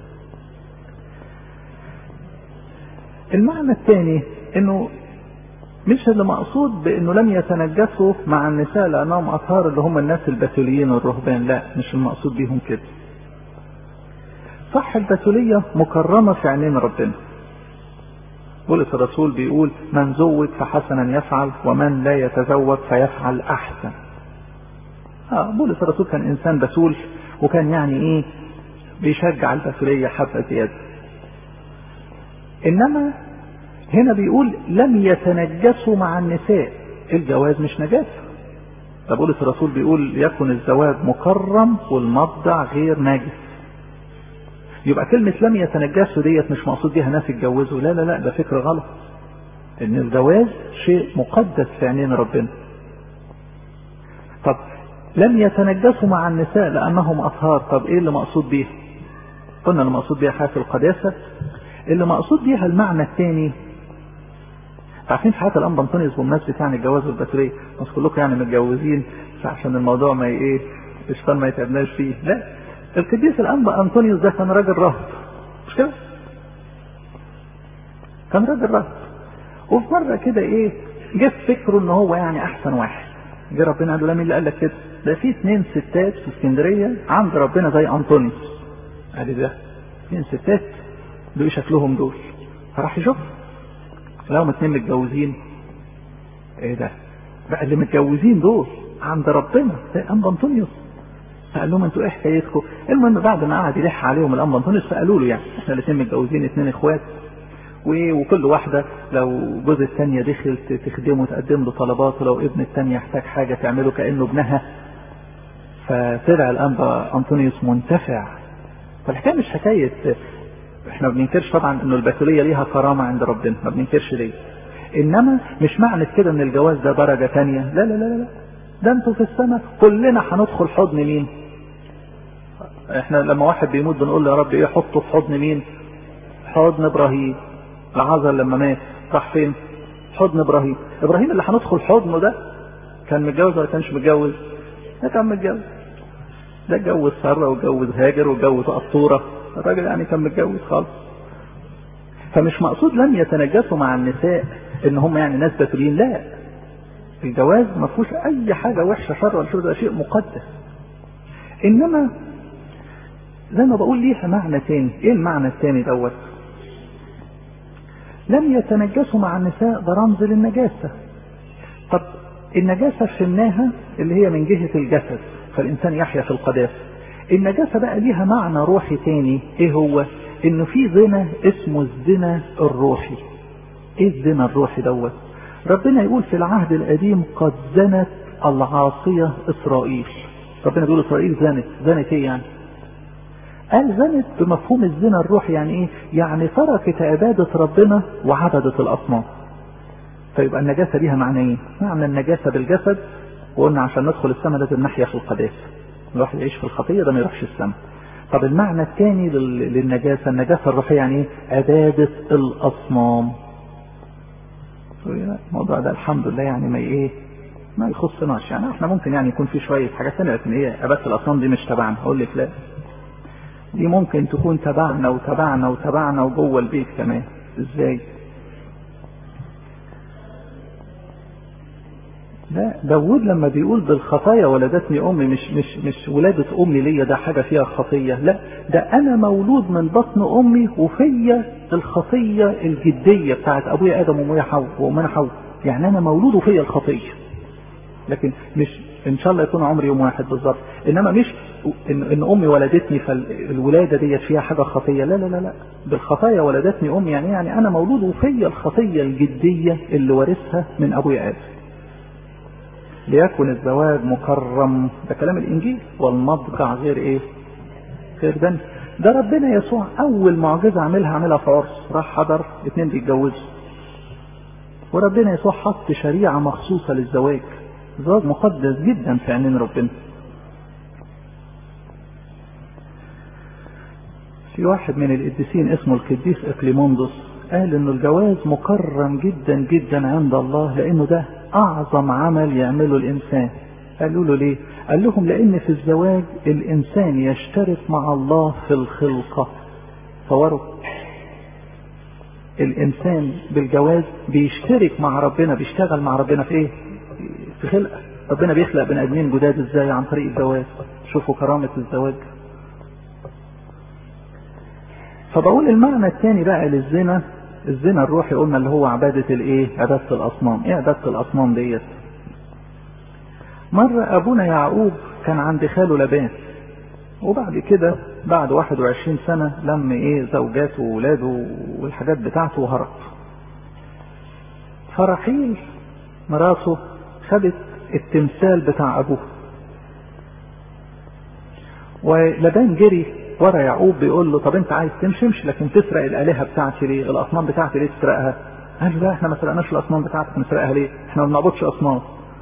المعنى الثاني انه مش اللي مقصود بانه لم يتنجسوا مع النساء لانهم اطهار اللي هم الناس البتوليين الرهبان لا مش المقصود بيهم كده صح البتولية مكرمة في عينين ربنا بولس الرسول بيقول من زوج فحسنا يفعل ومن لا يتزوج فيفعل احسن آه بولس الرسول كان انسان بتول وكان يعني ايه بيشجع البتولية حبة زيادة انما هنا بيقول لم يتنجسوا مع النساء الجواز مش نجاسة ده بولس الرسول بيقول يكن الزواج مكرم والمضجع غير ناجس يبقى كلمة لم يتنجسوا ديت مش مقصود بيها ناس اتجوزوا لا لا لا ده فكر غلط ان الجواز شيء مقدس في عينين ربنا طب لم يتنجسوا مع النساء لانهم اطهار طب ايه اللي مقصود بيها قلنا اللي مقصود بيها حياة القداسة اللي مقصود بيها المعنى الثاني عارفين في حياة الأنبا أنطونيوس بمناسبة يعني الجواز والبترية بس كلكم يعني متجوزين عشان الموضوع ما ايه الشيطان ما يتعبناش فيه لا القديس الأنبا أنطونيوس ده كان راجل راهب مش كده؟ كان راجل راهب وفي مرة كده ايه جه في فكره ان هو يعني احسن واحد جه ربنا قال له لا مين اللي قال لك كده؟ ده في اثنين ستات في اسكندرية عند ربنا زي أنطونيوس قال لي ده اثنين ستات دول شكلهم دول فراح يشوف لهم اتنين متجوزين ايه ده بقى اللي متجوزين دول عند ربنا زي انبا انطونيوس فقال لهم انتوا ايه حكايتكم المهم بعد ما قعد يلح عليهم الانبا انطونيوس فقالوا له يعني احنا الاثنين متجوزين اثنين اخوات وكل واحدة لو جوز الثانية دخل تخدمه تقدم له طلبات ولو ابن الثانية يحتاج حاجة تعمله كأنه ابنها فطلع الأنبا أنطونيوس منتفع فالحكاية مش حكاية احنا ما بننكرش طبعا انه البتوليه ليها كرامه عند ربنا ما بننكرش ليه انما مش معنى كده ان الجواز ده درجه ثانيه لا لا لا لا ده انتوا في السماء كلنا هندخل حضن مين احنا لما واحد بيموت بنقول له يا رب ايه حطه في حضن مين حضن ابراهيم العذر لما مات راح فين حضن ابراهيم ابراهيم اللي هندخل حضنه ده كان متجوز ولا كانش متجوز ده كان متجوز ده اتجوز ساره واتجوز هاجر واتجوز قطوره الراجل يعني كان متجوز خالص فمش مقصود لم يتنجسوا مع النساء ان هم يعني ناس بتولين لا الجواز ما فيهوش اي حاجه وحشه شر ولا ده شيء مقدس انما زي ما بقول ليها معنى تاني ايه المعنى التاني دوت لم يتنجسوا مع النساء ده رمز للنجاسه طب النجاسه فهمناها اللي هي من جهه الجسد فالانسان يحيا في القداسه النجاسة بقى ليها معنى روحي تاني ايه هو انه في زنا اسمه الزنا الروحي ايه الزنا الروحي دوت ربنا يقول في العهد القديم قد زنت العاصية اسرائيل ربنا بيقول اسرائيل زنت زنت ايه يعني قال زنت بمفهوم الزنا الروحي يعني ايه يعني تركت عبادة ربنا وعبدت الاصنام فيبقى النجاسة ليها معنى ايه معنى النجاسة بالجسد وقلنا عشان ندخل السماء لازم نحيا في القداسة الواحد يعيش في الخطيه ده ما يروحش السماء طب المعنى الثاني للنجاسه النجاسه الروحيه يعني ايه عباده الاصنام الموضوع ده الحمد لله يعني ما ايه ما يخصناش يعني احنا ممكن يعني يكون في شويه حاجات ثانيه لكن ايه عباده الاصنام دي مش تبعنا اقول لك لا دي ممكن تكون تبعنا وتبعنا وتبعنا وجوه البيت كمان ازاي لا داود لما بيقول بالخطايا ولدتني امي مش مش مش ولاده امي ليا ده حاجه فيها خطيه لا ده انا مولود من بطن امي وفيا الخطيه الجديه بتاعت ابويا ادم وامي حواء وامنا حواء يعني انا مولود وفيا الخطيه لكن مش ان شاء الله يكون عمري يوم واحد بالظبط انما مش ان, إن امي ولدتني فالولاده ديت فيها حاجه خطيه لا لا لا لا بالخطايا ولدتني امي يعني يعني انا مولود وفيا الخطيه الجديه اللي وارثها من ابويا ادم ليكن الزواج مكرم ده كلام الانجيل والمضجع غير ايه غير دنس ده ربنا يسوع اول معجزه عملها عملها في عرس راح حضر اتنين بيتجوزوا وربنا يسوع حط شريعه مخصوصه للزواج الزواج مقدس جدا في عينين ربنا في واحد من القديسين اسمه القديس اقليموندوس قال انه الجواز مكرم جدا جدا عند الله لانه ده اعظم عمل يعمله الانسان قالوا له ليه قال لهم لان في الزواج الانسان يشترك مع الله في الخلقه تصوروا الانسان بالجواز بيشترك مع ربنا بيشتغل مع ربنا في ايه في خلقه ربنا بيخلق بني ادمين جداد ازاي عن طريق الجواز شوفوا كرامه الزواج فبقول المعنى الثاني بقى للزنا الزنا الروحي قلنا اللي هو عبادة الايه عبادة الاصنام ايه عبادة الاصنام ديت مرة ابونا يعقوب كان عند خاله لبان وبعد كده بعد 21 سنة لم ايه زوجاته وولاده والحاجات بتاعته وهرب فرحيل مراته خدت التمثال بتاع ابوه ولبان جري ورا يعقوب بيقول له طب انت عايز تمشي امشي لكن تسرق الالهه بتاعتي ليه؟ الاصنام بتاعتي ليه تسرقها؟ قال له لا احنا ما سرقناش الاصنام بتاعتك نسرقها ليه؟ احنا ما بنعبدش اصنام.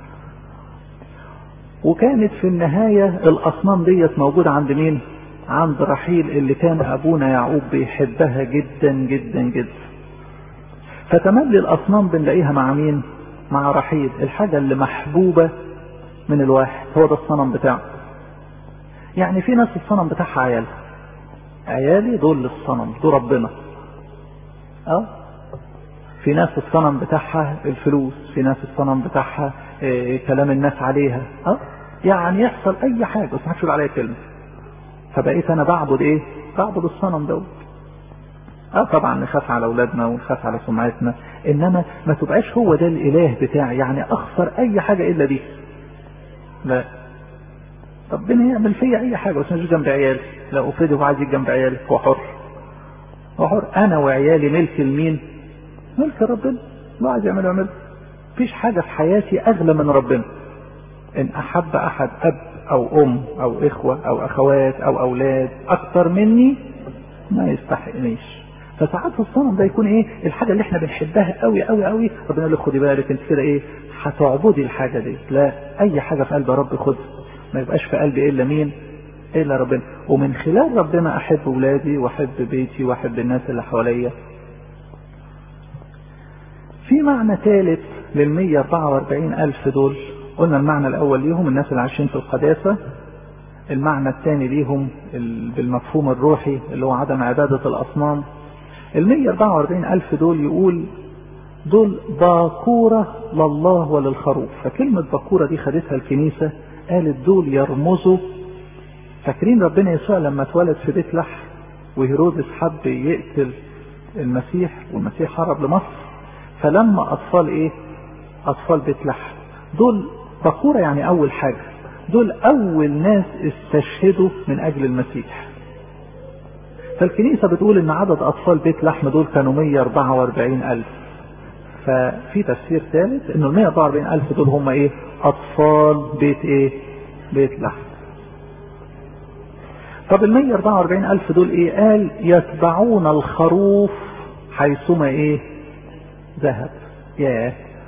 وكانت في النهايه الاصنام ديت موجوده عند مين؟ عند رحيل اللي كان ابونا يعقوب بيحبها جدا جدا جدا. فتملي الاصنام بنلاقيها مع مين؟ مع رحيل، الحاجه اللي محبوبه من الواحد هو ده الصنم بتاعه. يعني في ناس الصنم بتاعها عيال عيالي دول للصنم دول ربنا اه في ناس الصنم بتاعها الفلوس في ناس الصنم بتاعها إيه كلام الناس عليها اه يعني يحصل اي حاجه بس ما حدش يقول عليها كلمه فبقيت انا بعبد ايه بعبد الصنم دوت اه طبعا نخاف على اولادنا ونخاف على سمعتنا انما ما تبقاش هو ده الاله بتاعي يعني اخسر اي حاجه الا دي لا ربنا يعمل فيا اي حاجه بس مش جنب عيالي لا افرضه هو عايز جنب عيالي هو حر هو حر انا وعيالي ملك لمين ملك ربنا لو عايز يعمله يعمله مفيش حاجه في حياتي اغلى من ربنا ان احب احد اب او ام او اخوه او اخوات او اولاد اكتر مني ما يستحقنيش فساعات الصنم ده يكون ايه الحاجه اللي احنا بنحبها قوي قوي قوي ربنا يقول لك خدي بالك انت كده ايه هتعبدي الحاجه دي لا اي حاجه في قلب رب خدها ما يبقاش في قلبي الا مين الا ربنا ومن خلال ربنا احب اولادي واحب بيتي واحب الناس اللي حواليا في معنى ثالث لل 144 الف دول قلنا المعنى الاول ليهم الناس اللي عايشين في القداسه المعنى الثاني ليهم بالمفهوم الروحي اللي هو عدم عباده الاصنام ال 144 الف دول يقول دول باكوره لله وللخروف فكلمه باكوره دي خدتها الكنيسه قالت دول يرمزوا فاكرين ربنا يسوع لما اتولد في بيت لحم وهيرودس حب يقتل المسيح والمسيح هرب لمصر فلما اطفال ايه اطفال بيت لحم دول بقوره يعني اول حاجه دول اول ناس استشهدوا من اجل المسيح فالكنيسة بتقول ان عدد اطفال بيت لحم دول كانوا 144 الف ففي تفسير ثالث انه ال 144 الف دول هم ايه اطفال بيت ايه بيت لحم طب ال 144 الف دول ايه قال يتبعون الخروف حيثما ايه ذهب ياه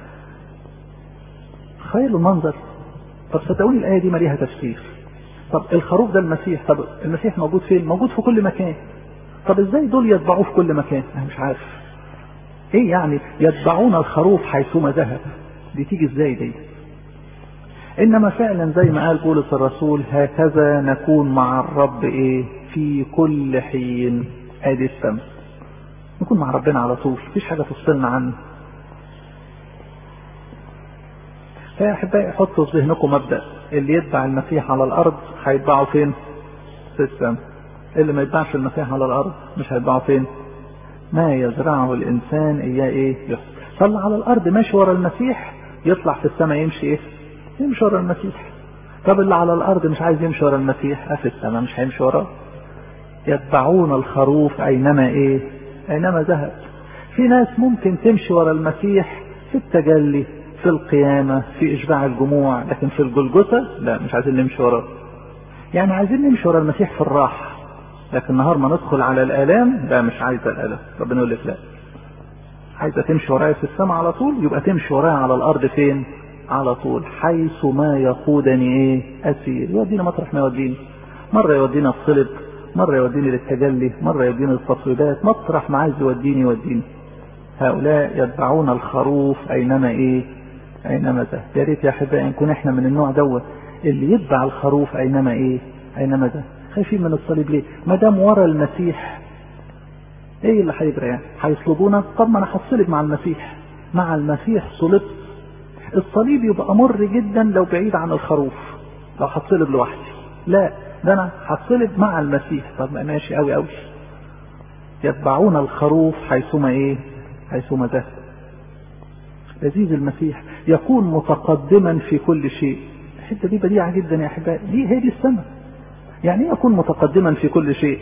تخيلوا المنظر طب صدقوني الايه دي ما ليها تفسير طب الخروف ده المسيح طب المسيح موجود فين موجود في كل مكان طب ازاي دول يتبعوه في كل مكان انا مش عارف ايه يعني يتبعون الخروف حيثما ذهب دي تيجي ازاي دي انما فعلا زي ما قال بولس الرسول هكذا نكون مع الرب ايه في كل حين ادي السمس نكون مع ربنا على طول مفيش حاجه تفصلنا عنه فيا احبائي حطوا في ذهنكم مبدا اللي يتبع المسيح على الارض هيتبعه فين؟ في السماء اللي ما يتبعش المسيح على الارض مش هيتبعه فين؟ ما يزرعه الانسان اياه ايه؟ يحصل فاللي على الارض ماشي ورا المسيح يطلع في السماء يمشي ايه؟ يمشي ورا المسيح طب اللي على الارض مش عايز يمشي ورا المسيح في السماء مش هيمشي وراه يتبعون الخروف اينما ايه اينما ذهب في ناس ممكن تمشي ورا المسيح في التجلي في القيامة في إشباع الجموع لكن في الجلجثة لا مش عايزين نمشي وراه يعني عايزين نمشي ورا المسيح في الراحة لكن نهار ما ندخل على الآلام لا مش عايزة الآلام ربنا يقول لك لا عايزة تمشي ورايا في السماء على طول يبقى تمشي ورايا على الأرض فين على طول حيث ما يقودني ايه أسير يودينا مطرح ما يوديني مرة يودينا الصلب مرة يوديني للتجلي مرة يوديني للتصويبات مطرح ما عايز يوديني يوديني هؤلاء يتبعون الخروف أينما إيه أينما ذهب يا ريت يا أحبائي نكون إحنا من النوع دوت اللي يتبع الخروف أينما إيه أينما ذهب خايفين من الصليب ليه ما دام ورا المسيح إيه اللي هيجرى يعني هيصلبونا طب ما أنا هتصلب مع المسيح مع المسيح صلبت الصليب يبقى مر جدا لو بعيد عن الخروف لو هتصلب لوحدي لا ده انا هتصلب مع المسيح طب ما ماشي قوي قوي يتبعون الخروف حيثما ايه حيثما ذهب لذيذ المسيح يكون متقدما في كل شيء الحته دي بديعه جدا يا احبائي دي هي دي السماء يعني ايه يكون متقدما في كل شيء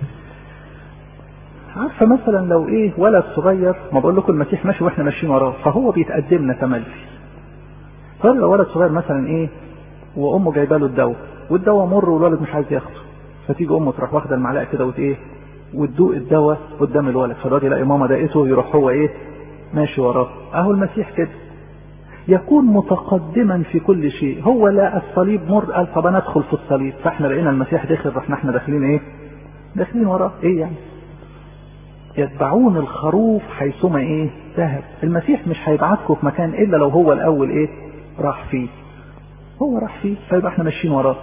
عارفه مثلا لو ايه ولد صغير ما بقول لكم المسيح ماشي واحنا ماشيين وراه فهو بيتقدمنا تملي فلو ولد صغير مثلا ايه وامه جايبه له الدواء والدواء مر والولد مش عايز ياخده فتيجي امه تروح واخده المعلقه كده وت ايه وتدوق الدواء قدام الولد فالولد يلاقي ماما دقته يروح هو ايه ماشي وراه اهو المسيح كده يكون متقدما في كل شيء هو لا الصليب مر قال طب انا ادخل في الصليب فاحنا لقينا المسيح داخل رحنا احنا داخلين ايه داخلين وراه ايه يعني يتبعون الخروف حيثما ايه ذهب المسيح مش هيبعتكم في مكان الا لو هو الاول ايه راح فيه هو راح فيه فيبقى احنا ماشيين وراه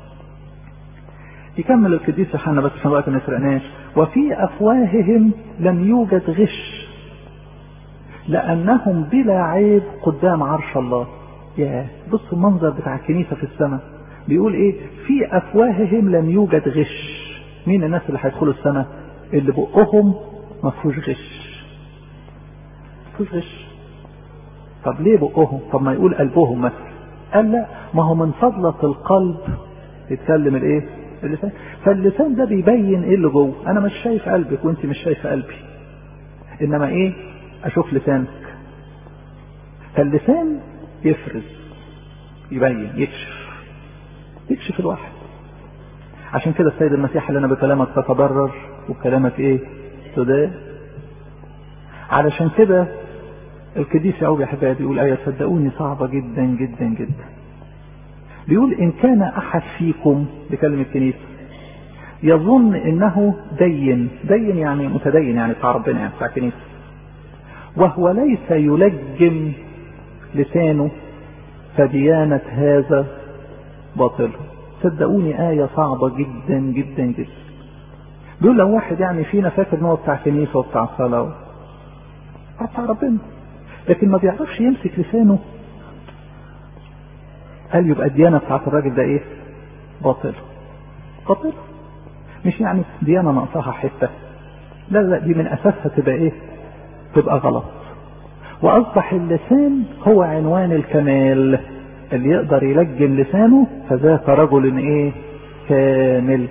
يكمل القديس يوحنا بس عشان الوقت ما يسرقناش وفي افواههم لم يوجد غش لانهم بلا عيب قدام عرش الله يا بص المنظر بتاع الكنيسه في السماء بيقول ايه في افواههم لم يوجد غش مين الناس اللي هيدخلوا السماء اللي بقهم ما فيهوش غش ما فيهوش غش طب ليه بقهم طب ما يقول قلبهم مثلا قال لا ما هو من فضلة القلب يتكلم الايه اللسان فاللسان ده بيبين ايه اللي جوه انا مش شايف قلبك وانت مش شايفه قلبي انما ايه اشوف لسانك فاللسان يفرز يبين يكشف يكشف الواحد عشان كده السيد المسيح اللي انا بكلامك تتضرر وكلامك ايه تدان علشان كده القديس يعقوب يا حبايبي بيقول آية صدقوني صعبة جدا جدا جدا بيقول إن كان أحد فيكم بكلمة الكنيسة يظن إنه دين دين يعني متدين يعني بتاع ربنا يعني بتاع الكنيسة وهو ليس يلجم لسانه فديانة هذا باطل صدقوني آية صعبة جدا جدا جدا بيقول لو واحد يعني فينا فاكر ان هو بتاع كنيسة وبتاع صلاة بتاع ربنا لكن ما بيعرفش يمسك لسانه قال يبقى الديانة بتاعت الراجل ده ايه باطل باطل مش يعني ديانة ناقصها حتة لا لا دي من اساسها تبقى ايه تبقى غلط واصبح اللسان هو عنوان الكمال اللي يقدر يلجم لسانه فذاك رجل ايه كامل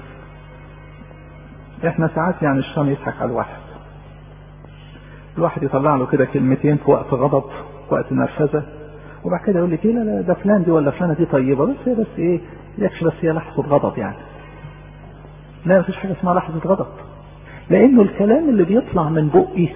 احنا ساعات يعني الشيطان يضحك على الواحد الواحد يطلع له كده كلمتين في وقت غضب في وقت نرفزه وبعد كده يقول لك ايه لا لا ده فلان دي ولا فلانه دي طيبه بس هي بس ايه يكش بس هي لحظه غضب يعني لا مفيش حاجه اسمها لحظه غضب لانه الكلام اللي بيطلع من بقي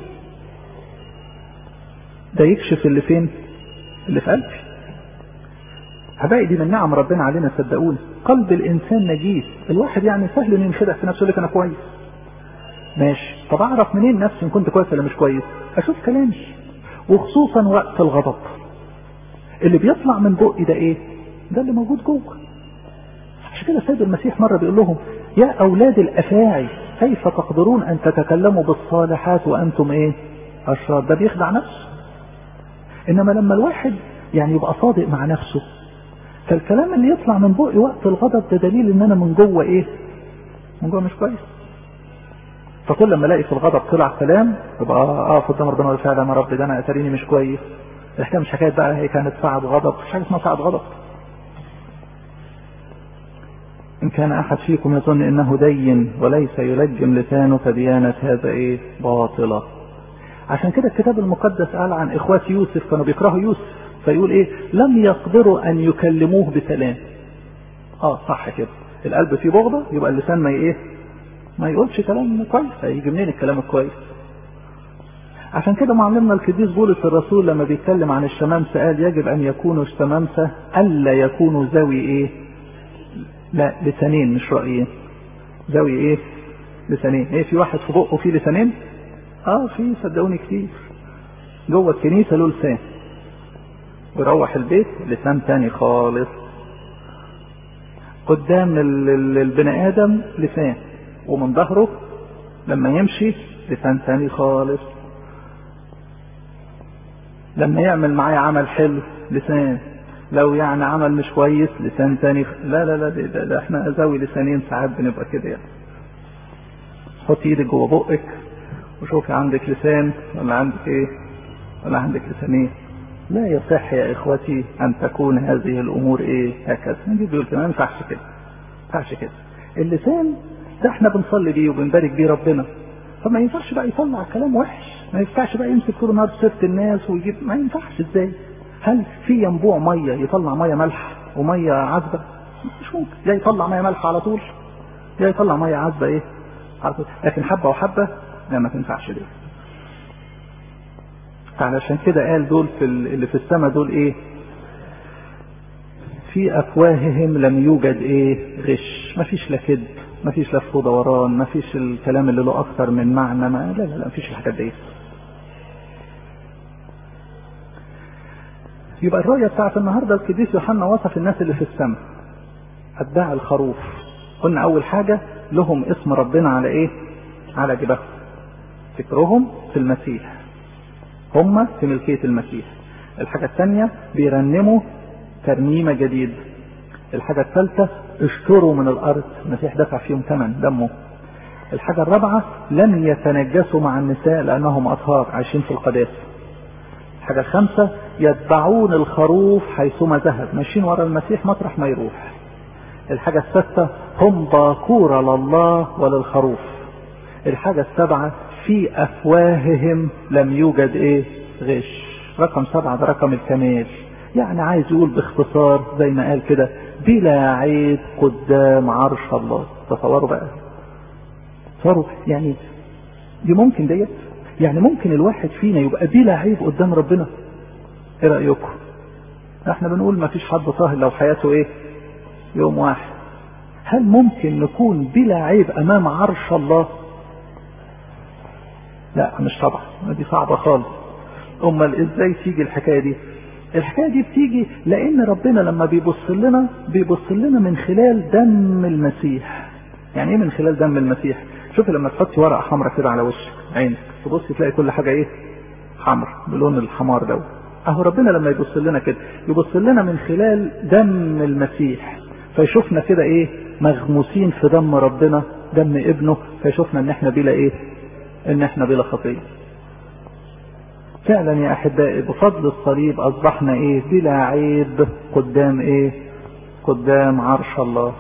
ده يكشف اللي فين اللي في قلبي حبايبي دي من نعم ربنا علينا صدقوني قلب الانسان نجيس الواحد يعني سهل انه ينخدع في نفسه يقول لك انا كويس ماشي طب اعرف منين نفسي ان كنت كويس ولا مش كويس اشوف كلامي وخصوصا وقت الغضب اللي بيطلع من بقي ده ايه ده اللي موجود جوه عشان كده السيد المسيح مره بيقول لهم يا اولاد الافاعي كيف تقدرون ان تتكلموا بالصالحات وانتم ايه اشرار ده بيخدع نفسه انما لما الواحد يعني يبقى صادق مع نفسه فالكلام اللي يطلع من بقي وقت الغضب ده دليل ان انا من جوه ايه من جوه مش كويس فكل لما الاقي في الغضب طلع كلام يبقى اقف قدام ربنا اقول فعلا يا رب ده انا اتاريني مش كويس الحكايه مش حكايه بقى هي كانت ساعه غضب مش حاجه اسمها ساعه غضب إن كان أحد فيكم يظن إنه دين وليس يلجم لسانه فديانة هذا إيه باطلة عشان كده الكتاب المقدس قال عن إخوات يوسف كانوا بيكرهوا يوسف فيقول إيه لم يقدروا أن يكلموه بسلام آه صح كده القلب فيه بغضة يبقى اللسان ما إيه ما يقولش كلام كويس هيجي منين الكلام الكويس عشان كده معلمنا القديس بولس الرسول لما بيتكلم عن الشمامسة قال يجب أن يكونوا الشمامسة ألا يكونوا ذوي إيه لا لسانين مش رأيين ذوي ايه لسانين ايه في واحد في بقه فيه لسانين اه في صدقوني كتير جوه الكنيسه له لسان ويروح البيت لسان تاني خالص قدام البني ادم لسان ومن ظهره لما يمشي لسان تاني خالص لما يعمل معايا عمل حلو لسان لو يعني عمل مش كويس لسان تاني لا لا لا ده, ده, ده احنا ذوي لسانين ساعات بنبقى كده يعني حطي ايدك جوه بقك وشوفي عندك لسان ولا عندك ايه ولا عندك لسانين لا يصح يا اخوتي ان تكون هذه الامور ايه هكذا نجي بيقول ما ينفعش كده ما ينفعش كده اللسان ده احنا بنصلي بيه وبنبارك بيه ربنا فما ينفعش بقى يطلع كلام وحش ما ينفعش بقى يمسك طول النهار سيره الناس ويجيب ما ينفعش ازاي هل في ينبوع ميه يطلع ميه مالحه وميه عذبه مش ممكن يا يطلع ميه مالحه على طول يا يطلع ميه عذبه ايه على طول لكن حبه وحبه لا ما تنفعش دي علشان كده قال دول في اللي في السماء دول ايه في افواههم لم يوجد ايه غش ما فيش لا كذب ما فيش لف ودوران ما فيش الكلام اللي له اكتر من معنى ما لا لا لا ما فيش الحاجات دي يبقى الرؤية بتاعت النهارده القديس يوحنا وصف الناس اللي في السماء أتباع الخروف قلنا أول حاجة لهم اسم ربنا على إيه؟ على جبههم فكرهم في المسيح هم في ملكية المسيح الحاجة الثانية بيرنموا ترنيمة جديدة الحاجة الثالثة اشتروا من الأرض المسيح دفع فيهم ثمن دمه الحاجة الرابعة لم يتنجسوا مع النساء لأنهم أطهار عايشين في القداسة الحاجة الخامسة يتبعون الخروف حيثما ذهب ماشيين ورا المسيح مطرح ما يروح الحاجة السادسة هم باكورة لله وللخروف الحاجة السابعة في أفواههم لم يوجد إيه غش رقم سبعة ده رقم الكمال يعني عايز يقول باختصار زي ما قال كده بلا عيب قدام عرش الله تصوروا بقى تصوروا يعني دي ممكن ديت يعني ممكن الواحد فينا يبقى بلا عيب قدام ربنا ايه رأيكم احنا بنقول ما فيش حد طاهر لو حياته ايه يوم واحد هل ممكن نكون بلا عيب امام عرش الله لا مش طبعا دي صعبة خالص امال ازاي تيجي الحكاية دي الحكاية دي بتيجي لان ربنا لما بيبص لنا بيبص لنا من خلال دم المسيح يعني ايه من خلال دم المسيح شوفي لما تحطي ورقة حمراء كده على وشك عينك تبصي تلاقي كل حاجة ايه حمراء بلون الحمار دوت اهو ربنا لما يبص لنا كده يبص لنا من خلال دم المسيح فيشوفنا كده ايه مغموسين في دم ربنا دم ابنه فيشوفنا ان احنا بلا ايه ان احنا بلا خطيه فعلا يا احبائي بفضل الصليب اصبحنا ايه بلا عيب قدام ايه قدام عرش الله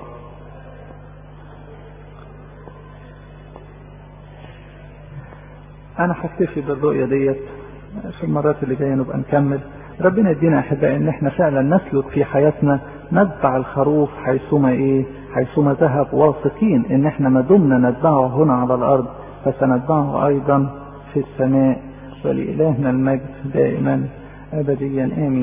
انا هكتفي بالرؤيه ديت في المرات اللي جايه نبقى نكمل ربنا يدينا احبائي ان احنا فعلا نسلك في حياتنا نتبع الخروف حيثما ايه حيثما ذهب واثقين ان احنا ما دمنا نتبعه هنا على الارض فسنتبعه ايضا في السماء ولإلهنا المجد دائما ابديا امين